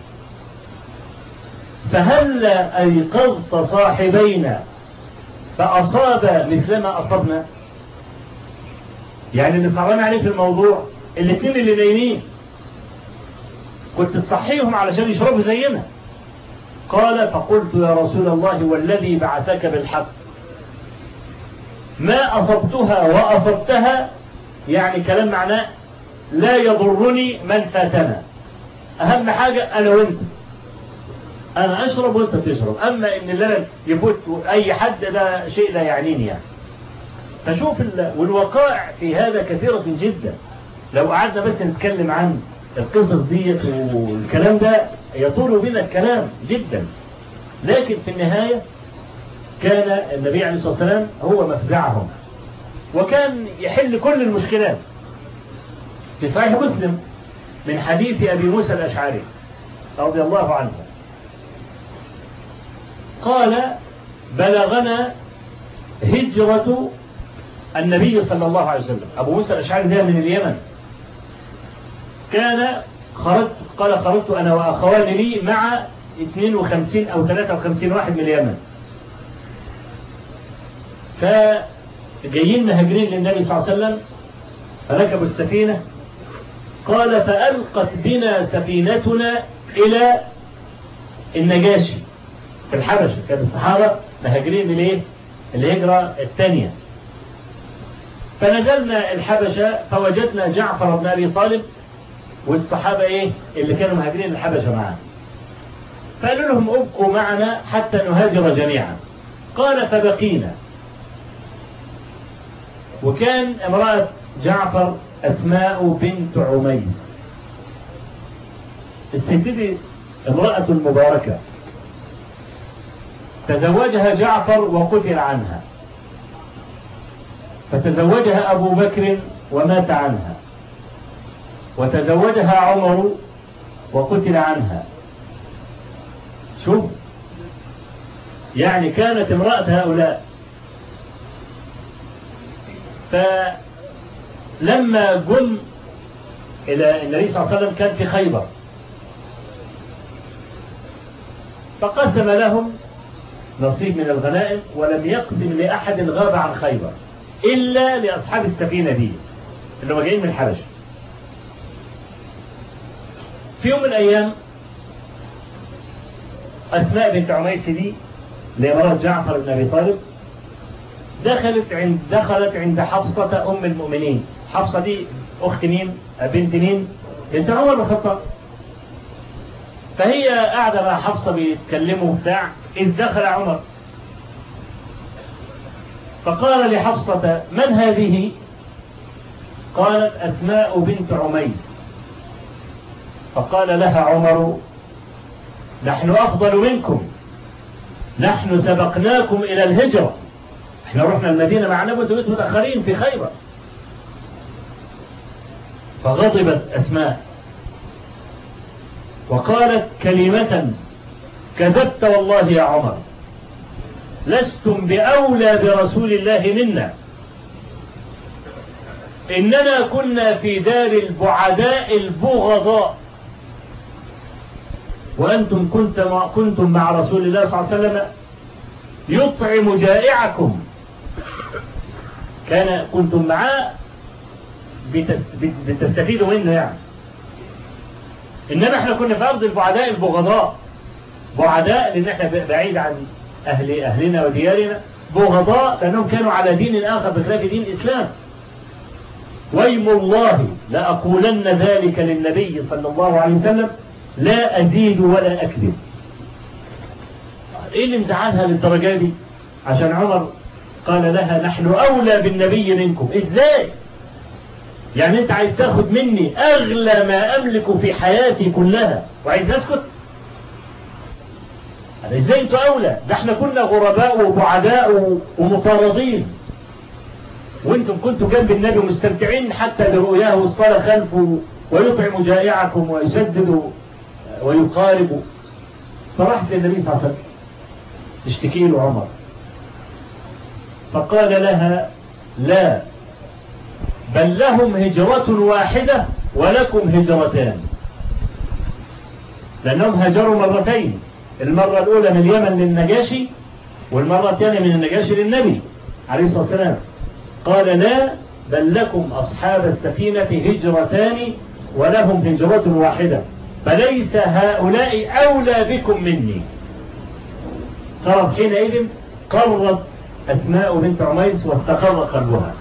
فهل أيقظت صاحبينا فأصاب مثل ما أصبنا يعني اللي صعبان عليه في الموضوع الاثنين اللي نايمين كنت تصحيهم علشان يشربوا زينا قال فقلت يا رسول الله والذي بعثك بالحق ما أصبتها وأصبتها يعني كلام معناه لا يضرني من فاتنا أهم حاجة أنا وانت أنا أشرب وانت تشرب أما إن لا يفوت أي حد ده شيء لا يعنيني يعني فشوف والوقائع في هذا كثيرة جدا لو قعدنا بس نتكلم عن القصص ديت والكلام ده يطول بنا الكلام جدا لكن في النهاية كان النبي عليه الصلاة والسلام هو مفزعهم وكان يحل كل المشكلات في صحيح مسلم من حديث أبي موسى الأشعري رضي الله عنه قال بلغنا هجرة النبي صلى الله عليه وسلم أبو موسى الأشعري ده من اليمن كان خرجت قال خرجت أنا وأخوان لي مع 52 أو 53 واحد من اليمن فجايين مهاجرين للنبي صلى الله عليه وسلم فركبوا السفينة قال فألقت بنا سفينتنا إلى النجاشي في الحبشة كان الصحابة مهاجرين ليه الهجرة الثانية فنزلنا الحبشة فوجدنا جعفر بن أبي طالب والصحابة إيه اللي كانوا مهاجرين الحبشة معاه فقالوا لهم ابقوا معنا حتى نهاجر جميعا قال فبقينا وكان امرأة جعفر أسماء بنت عميس الست دي امرأة مباركة تزوجها جعفر وقتل عنها فتزوجها أبو بكر ومات عنها وتزوجها عمر وقتل عنها شوف يعني كانت امرأة هؤلاء فلما جم إلى النبي صلى الله عليه وسلم كان في خيبر فقسم لهم نصيب من الغنائم ولم يقسم لأحد غاب عن خيبر إلا لأصحاب السفينة دي اللي هم جايين من الحبشة في يوم من الأيام أسماء بنت عميس دي لمرأة جعفر بن أبي طالب دخلت عند دخلت عند حفصة أم المؤمنين حفصة دي أخت مين بنت مين بنت عمر بن الخطاب فهي قاعدة مع حفصة بيتكلموا بتاع إذ دخل عمر فقال لحفصة من هذه قالت أسماء بنت عميس فقال لها عمر نحن أفضل منكم نحن سبقناكم إلى الهجرة احنا رحنا المدينة مع نبوة وانتم متأخرين في خيبر فغضبت أسماء وقالت كلمة كذبت والله يا عمر لستم بأولى برسول الله منا إننا كنا في دار البعداء البغضاء وأنتم كنت مع كنتم مع رسول الله صلى الله عليه وسلم يطعم جائعكم كان كنتم معاه بتستفيدوا منه يعني إنما احنا كنا في أرض البعداء البغضاء بعداء لأن احنا بعيد عن أهل أهلنا وديارنا بغضاء لأنهم كانوا على دين آخر بخلاف دين الإسلام ويم الله لأقولن ذلك للنبي صلى الله عليه وسلم لا أزيد ولا أكذب إيه اللي مزعلها للدرجة دي عشان عمر قال لها نحن أولى بالنبي منكم إزاي يعني أنت عايز تاخد مني أغلى ما أملك في حياتي كلها وعايز أسكت ازاي انتوا اولى ده احنا كنا غرباء وبعداء ومطاردين وانتم كنتوا جنب النبي مستمتعين حتى برؤياه والصلاة خلفه ويطعم جائعكم ويسدد ويقارب فرحت للنبي صلى الله عليه وسلم تشتكي له عمر فقال لها لا بل لهم هجرة واحدة ولكم هجرتان لأنهم هاجروا مرتين المرة الأولى من اليمن للنجاشي والمرة الثانية من النجاشي للنبي عليه الصلاة والسلام قال لا بل لكم أصحاب السفينة هجرتان ولهم هجرة واحدة فليس هؤلاء أولى بكم مني خلاص حينئذ قرت أسماء بنت عميس واستقر قلبها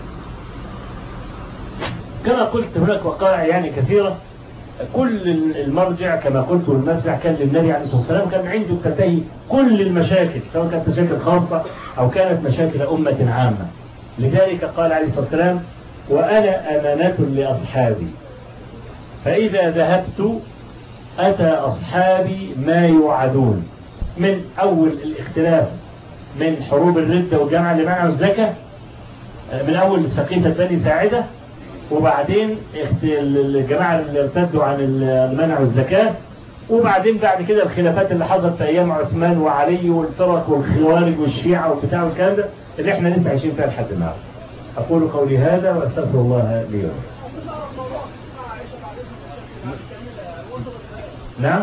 كما قلت هناك وقائع يعني كثيرة كل المرجع كما قلت والمفزع كان للنبي عليه الصلاة والسلام كان عنده تنتهي كل المشاكل سواء كانت مشاكل خاصة أو كانت مشاكل أمة عامة لذلك قال عليه الصلاة والسلام وأنا أمانة لأصحابي فإذا ذهبت أتى أصحابي ما يوعدون من أول الاختلاف من حروب الردة والجامعة اللي منعوا الزكاة من أول سقيفة بني ساعدة وبعدين الجماعة اللي ارتدوا عن المنع والزكاة وبعدين بعد كده الخلافات اللي حصلت في أيام عثمان وعلي والفرق والخوارج والشيعة والبتاع والكلام ده اللي احنا لسه عايشين فيها لحد النهارده. أقول قولي هذا وأستغفر الله لي ولكم. نعم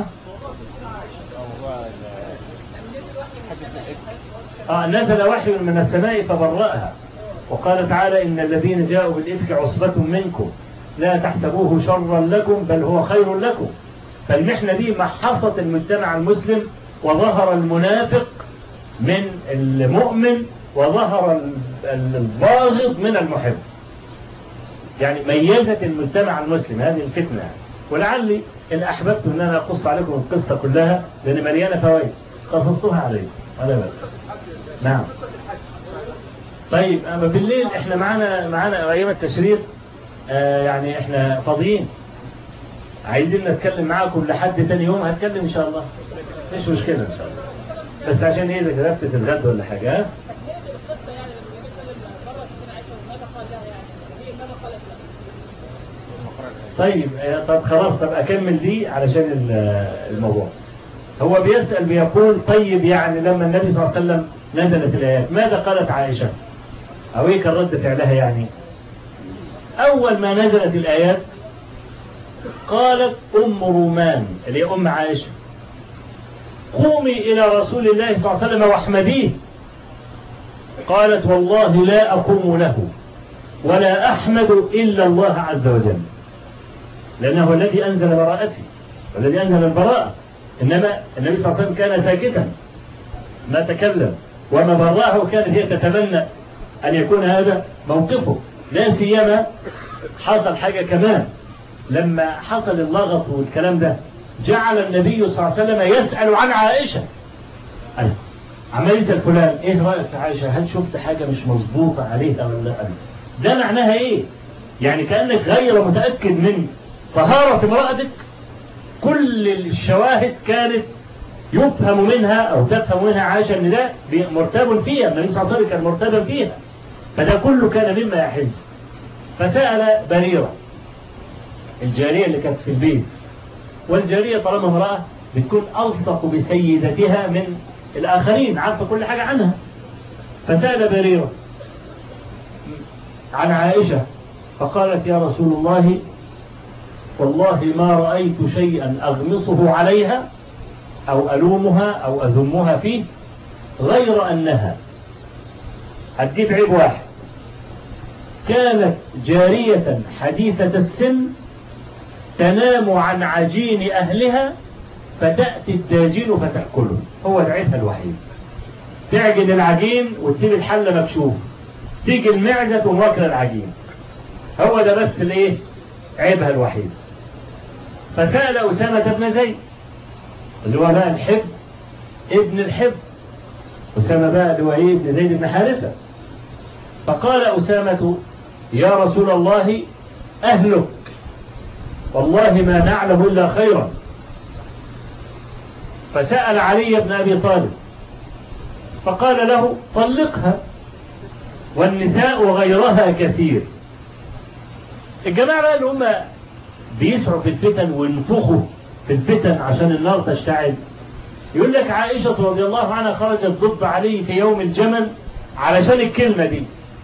آه نزل وحي من السماء فبرأها وقال تعالى إن الذين جاءوا بالإفك عصبة منكم لا تحسبوه شرا لكم بل هو خير لكم فالمحنة دي محصت المجتمع المسلم وظهر المنافق من المؤمن وظهر الباغض من المحب يعني ميزت المجتمع المسلم هذه الفتنة ولعلي إن أحببت أن أنا أقص عليكم القصة كلها لأن مليانة فوائد قصصتها عليكم ولا بس نعم طيب أما بالليل احنا معانا معانا أيام التشريق آه يعني احنا فاضيين عايزين نتكلم معاكم لحد تاني يوم هتكلم ان شاء الله مش مشكلة ان شاء الله بس عشان ايه اذا كتبت في الغد ولا حاجة ها؟ طيب طب خلاص طب اكمل دي علشان الموضوع هو بيسأل بيقول طيب يعني لما النبي صلى الله عليه وسلم نزلت الآيات ماذا قالت عائشة أو إيه كان رد فعلها يعني أول ما نزلت الآيات قالت أم رومان اللي هي أم عائشة قومي إلى رسول الله صلى الله عليه وسلم واحمديه قالت والله لا أقوم له ولا أحمد إلا الله عز وجل لأنه الذي أنزل براءتي والذي أنزل البراءة إنما النبي صلى الله عليه وسلم كان ساكتا ما تكلم وما براه كانت هي تتمنى أن يكون هذا موقفه لا سيما حصل حاجة كمان لما حصل اللغط والكلام ده جعل النبي صلى الله عليه وسلم يسأل عن عائشة أنا عمال يسأل فلان ايه رأيك في عائشة هل شفت حاجة مش مظبوطة عليها ولا لا ده معناها ايه يعني كأنك غير متأكد من طهارة امرأتك كل الشواهد كانت يفهم منها أو تفهم منها عائشة أن ده مرتاب فيها النبي صلى الله عليه وسلم كان مرتبا فيها فده كله كان مما يحل فسأل بريرة الجارية اللي كانت في البيت والجارية طالما امرأة بتكون ألصق بسيدتها من الآخرين عارفة كل حاجة عنها فسأل بريرة عن عائشة فقالت يا رسول الله والله ما رأيت شيئا أغمصه عليها أو ألومها أو أذمها فيه غير أنها هتجيب عيب واحد كانت جارية حديثة السن تنام عن عجين أهلها فتأتي الداجين فتأكله هو عيبها الوحيد تعجن العجين وتسيب الحلة مكشوف تيجي المعزة تقوم واكله العجين هو ده بس الايه عيبها الوحيد فسأل أسامة بن زيد اللي هو بقى الحب ابن الحب أسامة بقى اللي هو ايه ابن زيد بن حارثة فقال أسامة يا رسول الله أهلك والله ما نعلم إلا خيرا فسأل علي بن أبي طالب فقال له طلقها والنساء غيرها كثير الجماعة بقى اللي هم بيسعوا في الفتن وينفخوا في الفتن عشان النار تشتعل يقول لك عائشة رضي الله عنها خرجت ضد علي في يوم الجمل علشان الكلمة دي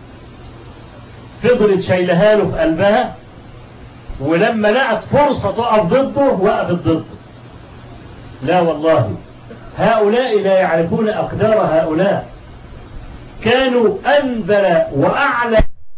فضلت شايلها له في قلبها ولما لقت فرصة تقف ضده وقفت ضده لا والله هؤلاء لا يعرفون أقدار هؤلاء كانوا أنبل وأعلى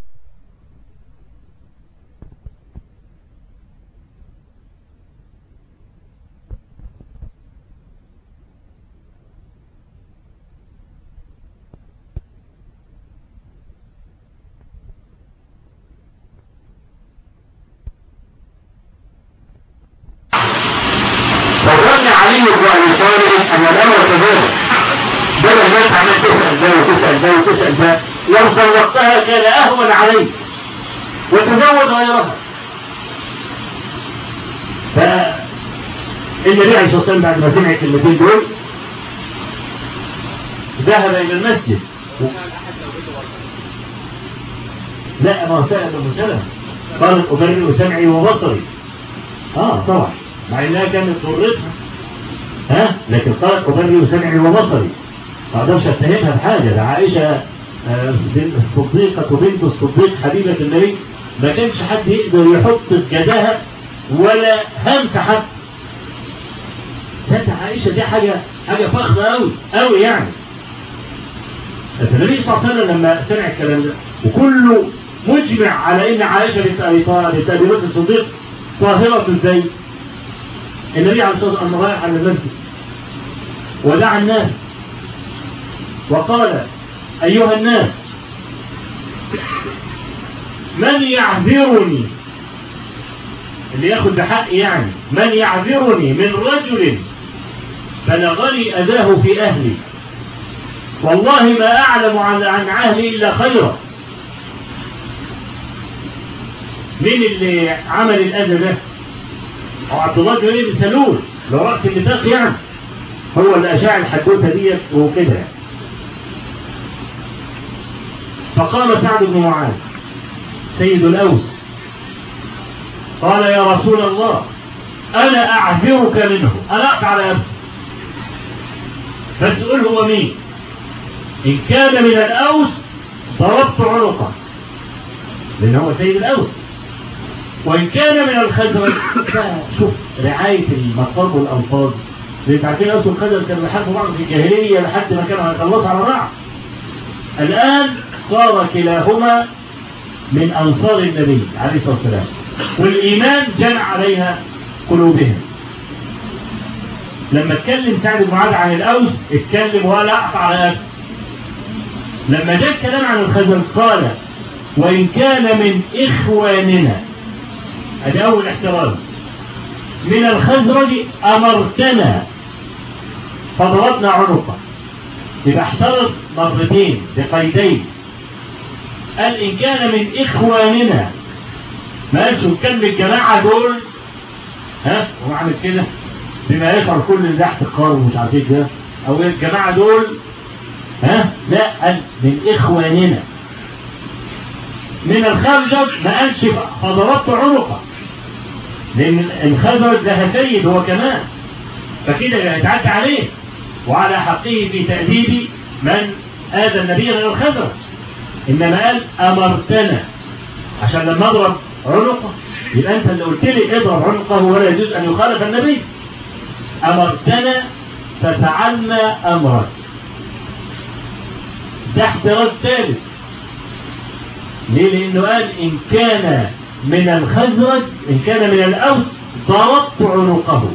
فظن علي بن ابي طالب ان الامر كذلك بدل ما انت عمال تسال ده وتسال ده وتسال ده لو طلقتها كان اهون عليك وتزوج غيرها فالنبي عليه الصلاه والسلام بعد ما سمع الكلمتين دول ذهب الى المسجد لا ما سأل ابن سلمة قالت أبرئ سمعي وبصري اه طبعا مع انها كانت ضرتها ها لكن قالت أبرئ سمعي وبصري ما اقدرش اتهمها بحاجه ده عائشه آه، الصديقه بنت الصديق حبيبه النبي ما كانش حد يقدر يحط في جدها ولا همسه حد كانت عائشه دي حاجه حاجه فخمه قوي قوي يعني فالنبي صلى الله عليه وسلم لما سمع الكلام ده وكله مجمع على ان عائشه بنت ابي طالب بنت ابي بكر الصديق طاهره ازاي؟ النبي عليه الصلاه والسلام رايح على المسجد ودعا الناس وقال أيها الناس من يعذرني اللي ياخد بحق يعني من يعذرني من رجل بلغني أذاه في أهلي والله ما أعلم عن عن أهلي إلا خيرا مين اللي عمل الأذى ده؟ هو عبد الله بن ابي سلول لو رأس النفاق يعني هو اللي أشاع الحدوثة ديت وكده يعني. فقام سعد بن معاذ سيد الأوس قال يا رسول الله أنا أعذرك منه أنا أقع على أبنه فاسأل هو مين إن كان من الأوس ضربت عنقه لأنه هو سيد الأوس وإن كان من الخزرج شوف رعاية المقام والألفاظ لأن عارفين الأوس والخزرج كانوا بيحاربوا بعض في الجاهلية لحد ما كانوا هيخلصوا على بعض الآن صار كلاهما من أنصار النبي عليه الصلاة والسلام والإيمان جمع عليها قلوبهم لما اتكلم سعد بن معاذ عن الأوس اتكلم ولا أقطع على أبد لما جاء الكلام عن الخزر قال وإن كان من إخواننا هذا أول احترام من الخزرج أمرتنا فضربنا عنقه يبقى احترز مرتين بقيدين قال إن كان من إخواننا ما قالش كان من الجماعة دول ها هو عامل كده بما يشعر كل اللي تحت القار ومش عارف ايه كده او الجماعة دول ها لا قال من إخواننا من الخرجج ما قالش فضربت عنقه لأن الخزرج ده سيد هو كمان فكده هيتعدى عليه وعلى حقه في تأديب من آذى النبي غير الخزرج إنما قال أمرتنا عشان لما أضرب عنقه يبقى أنت اللي قلت لي اضرب عنقه ولا يجوز أن يخالف النبي أمرتنا ففعلنا أمرك ده احتراز ثالث ليه لأنه قال إن كان من الخزرج إن كان من الأوس ضربت عنقه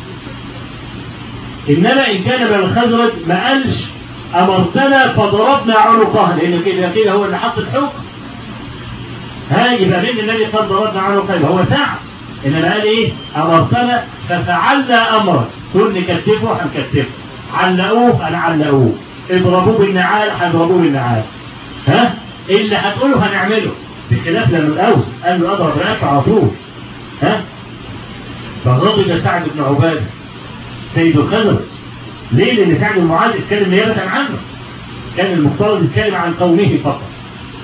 إنما إن كان من الخزرج ما قالش أمرتنا فضربنا عنقه لأن كده كده هو اللي حط الحكم ها يبقى من الذي قد ضربنا عنقه يبقى هو سعد إنما قال إيه أمرتنا ففعلنا أمرك تقول نكتفه هنكتفه علقوه فنعلقوه اضربوه بالنعال هنضربوه بالنعال ها اللي هتقوله هنعمله بخلاف لما الأوس قال له أضرب رقبته على طول ها فغضب سعد بن عباده سيد الخزرج ليه؟ لأن سعد بن معاذ اتكلم نيابة عنه كان المفترض يتكلم عن قومه فقط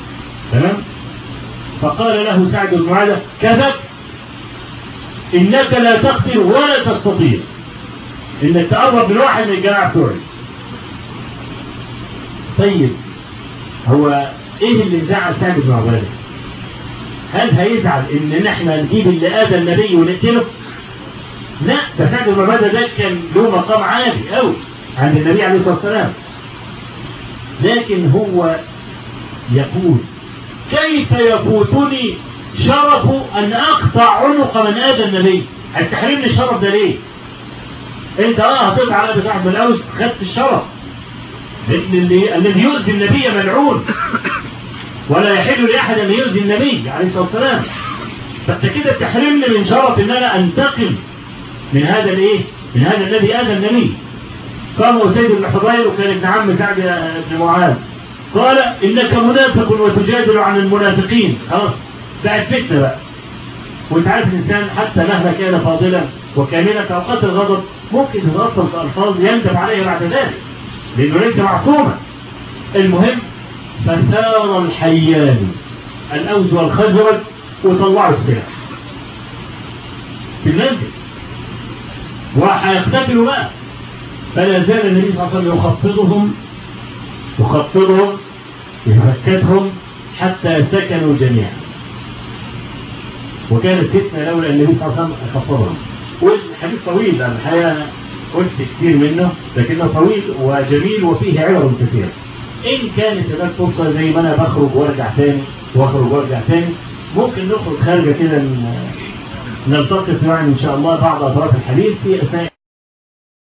تمام فقال له سعد بن معاذ كذب انك لا تقتل ولا تستطيع انك تقرب من واحد من الجماعه بتوعي طيب هو ايه اللي زعل سعد بن عباده هل هيزعل ان احنا نجيب اللي اذى النبي ونقتله لا ده سعد بن عباده ده كان له مقام عالي قوي عند النبي عليه الصلاه والسلام لكن هو يقول كيف يفوتني شرف ان اقطع عنق من اذى النبي هتحرمني الشرف ده ليه انت اه هتقطع على بتاع بن الاوس خدت الشرف لان اللي الذي يؤذي النبي ملعون ولا يحل لاحد ان يؤذي النبي عليه الصلاه والسلام فانت كده تحرمني من شرف ان انا انتقم من هذا الايه من هذا الذي اذى النبي قام اسيد بن حضير وكان ابن عم سعد بن معاذ قال انك منافق وتجادل عن المنافقين خلاص بقت فتنه بقى وانت عارف الانسان حتى مهما كان فاضلا وكاملا في اوقات الغضب ممكن يتغطى في الفاظ يندم عليها بعد ذلك لانه ليس معصوما المهم فثار الحيان الاوز والخزرج وطلعوا السلاح في المنزل وهيقتتلوا بقى فلا زال النبي صلى الله عليه وسلم يخفضهم يخفضهم يفكتهم حتى سكنوا جميعا وكانت فتنة لولا النبي صلى الله عليه وسلم خفضهم والحديث طويل عن الحقيقة أنا قلت كثير منه لكنه طويل وجميل وفيه عبر كثيرة إن كانت هناك فرصة زي ما أنا بخرج وارجع تاني واخرج وارجع تاني ممكن نخرج خارجة كده نلتقط يعني إن شاء الله بعض أطراف الحديث في أثناء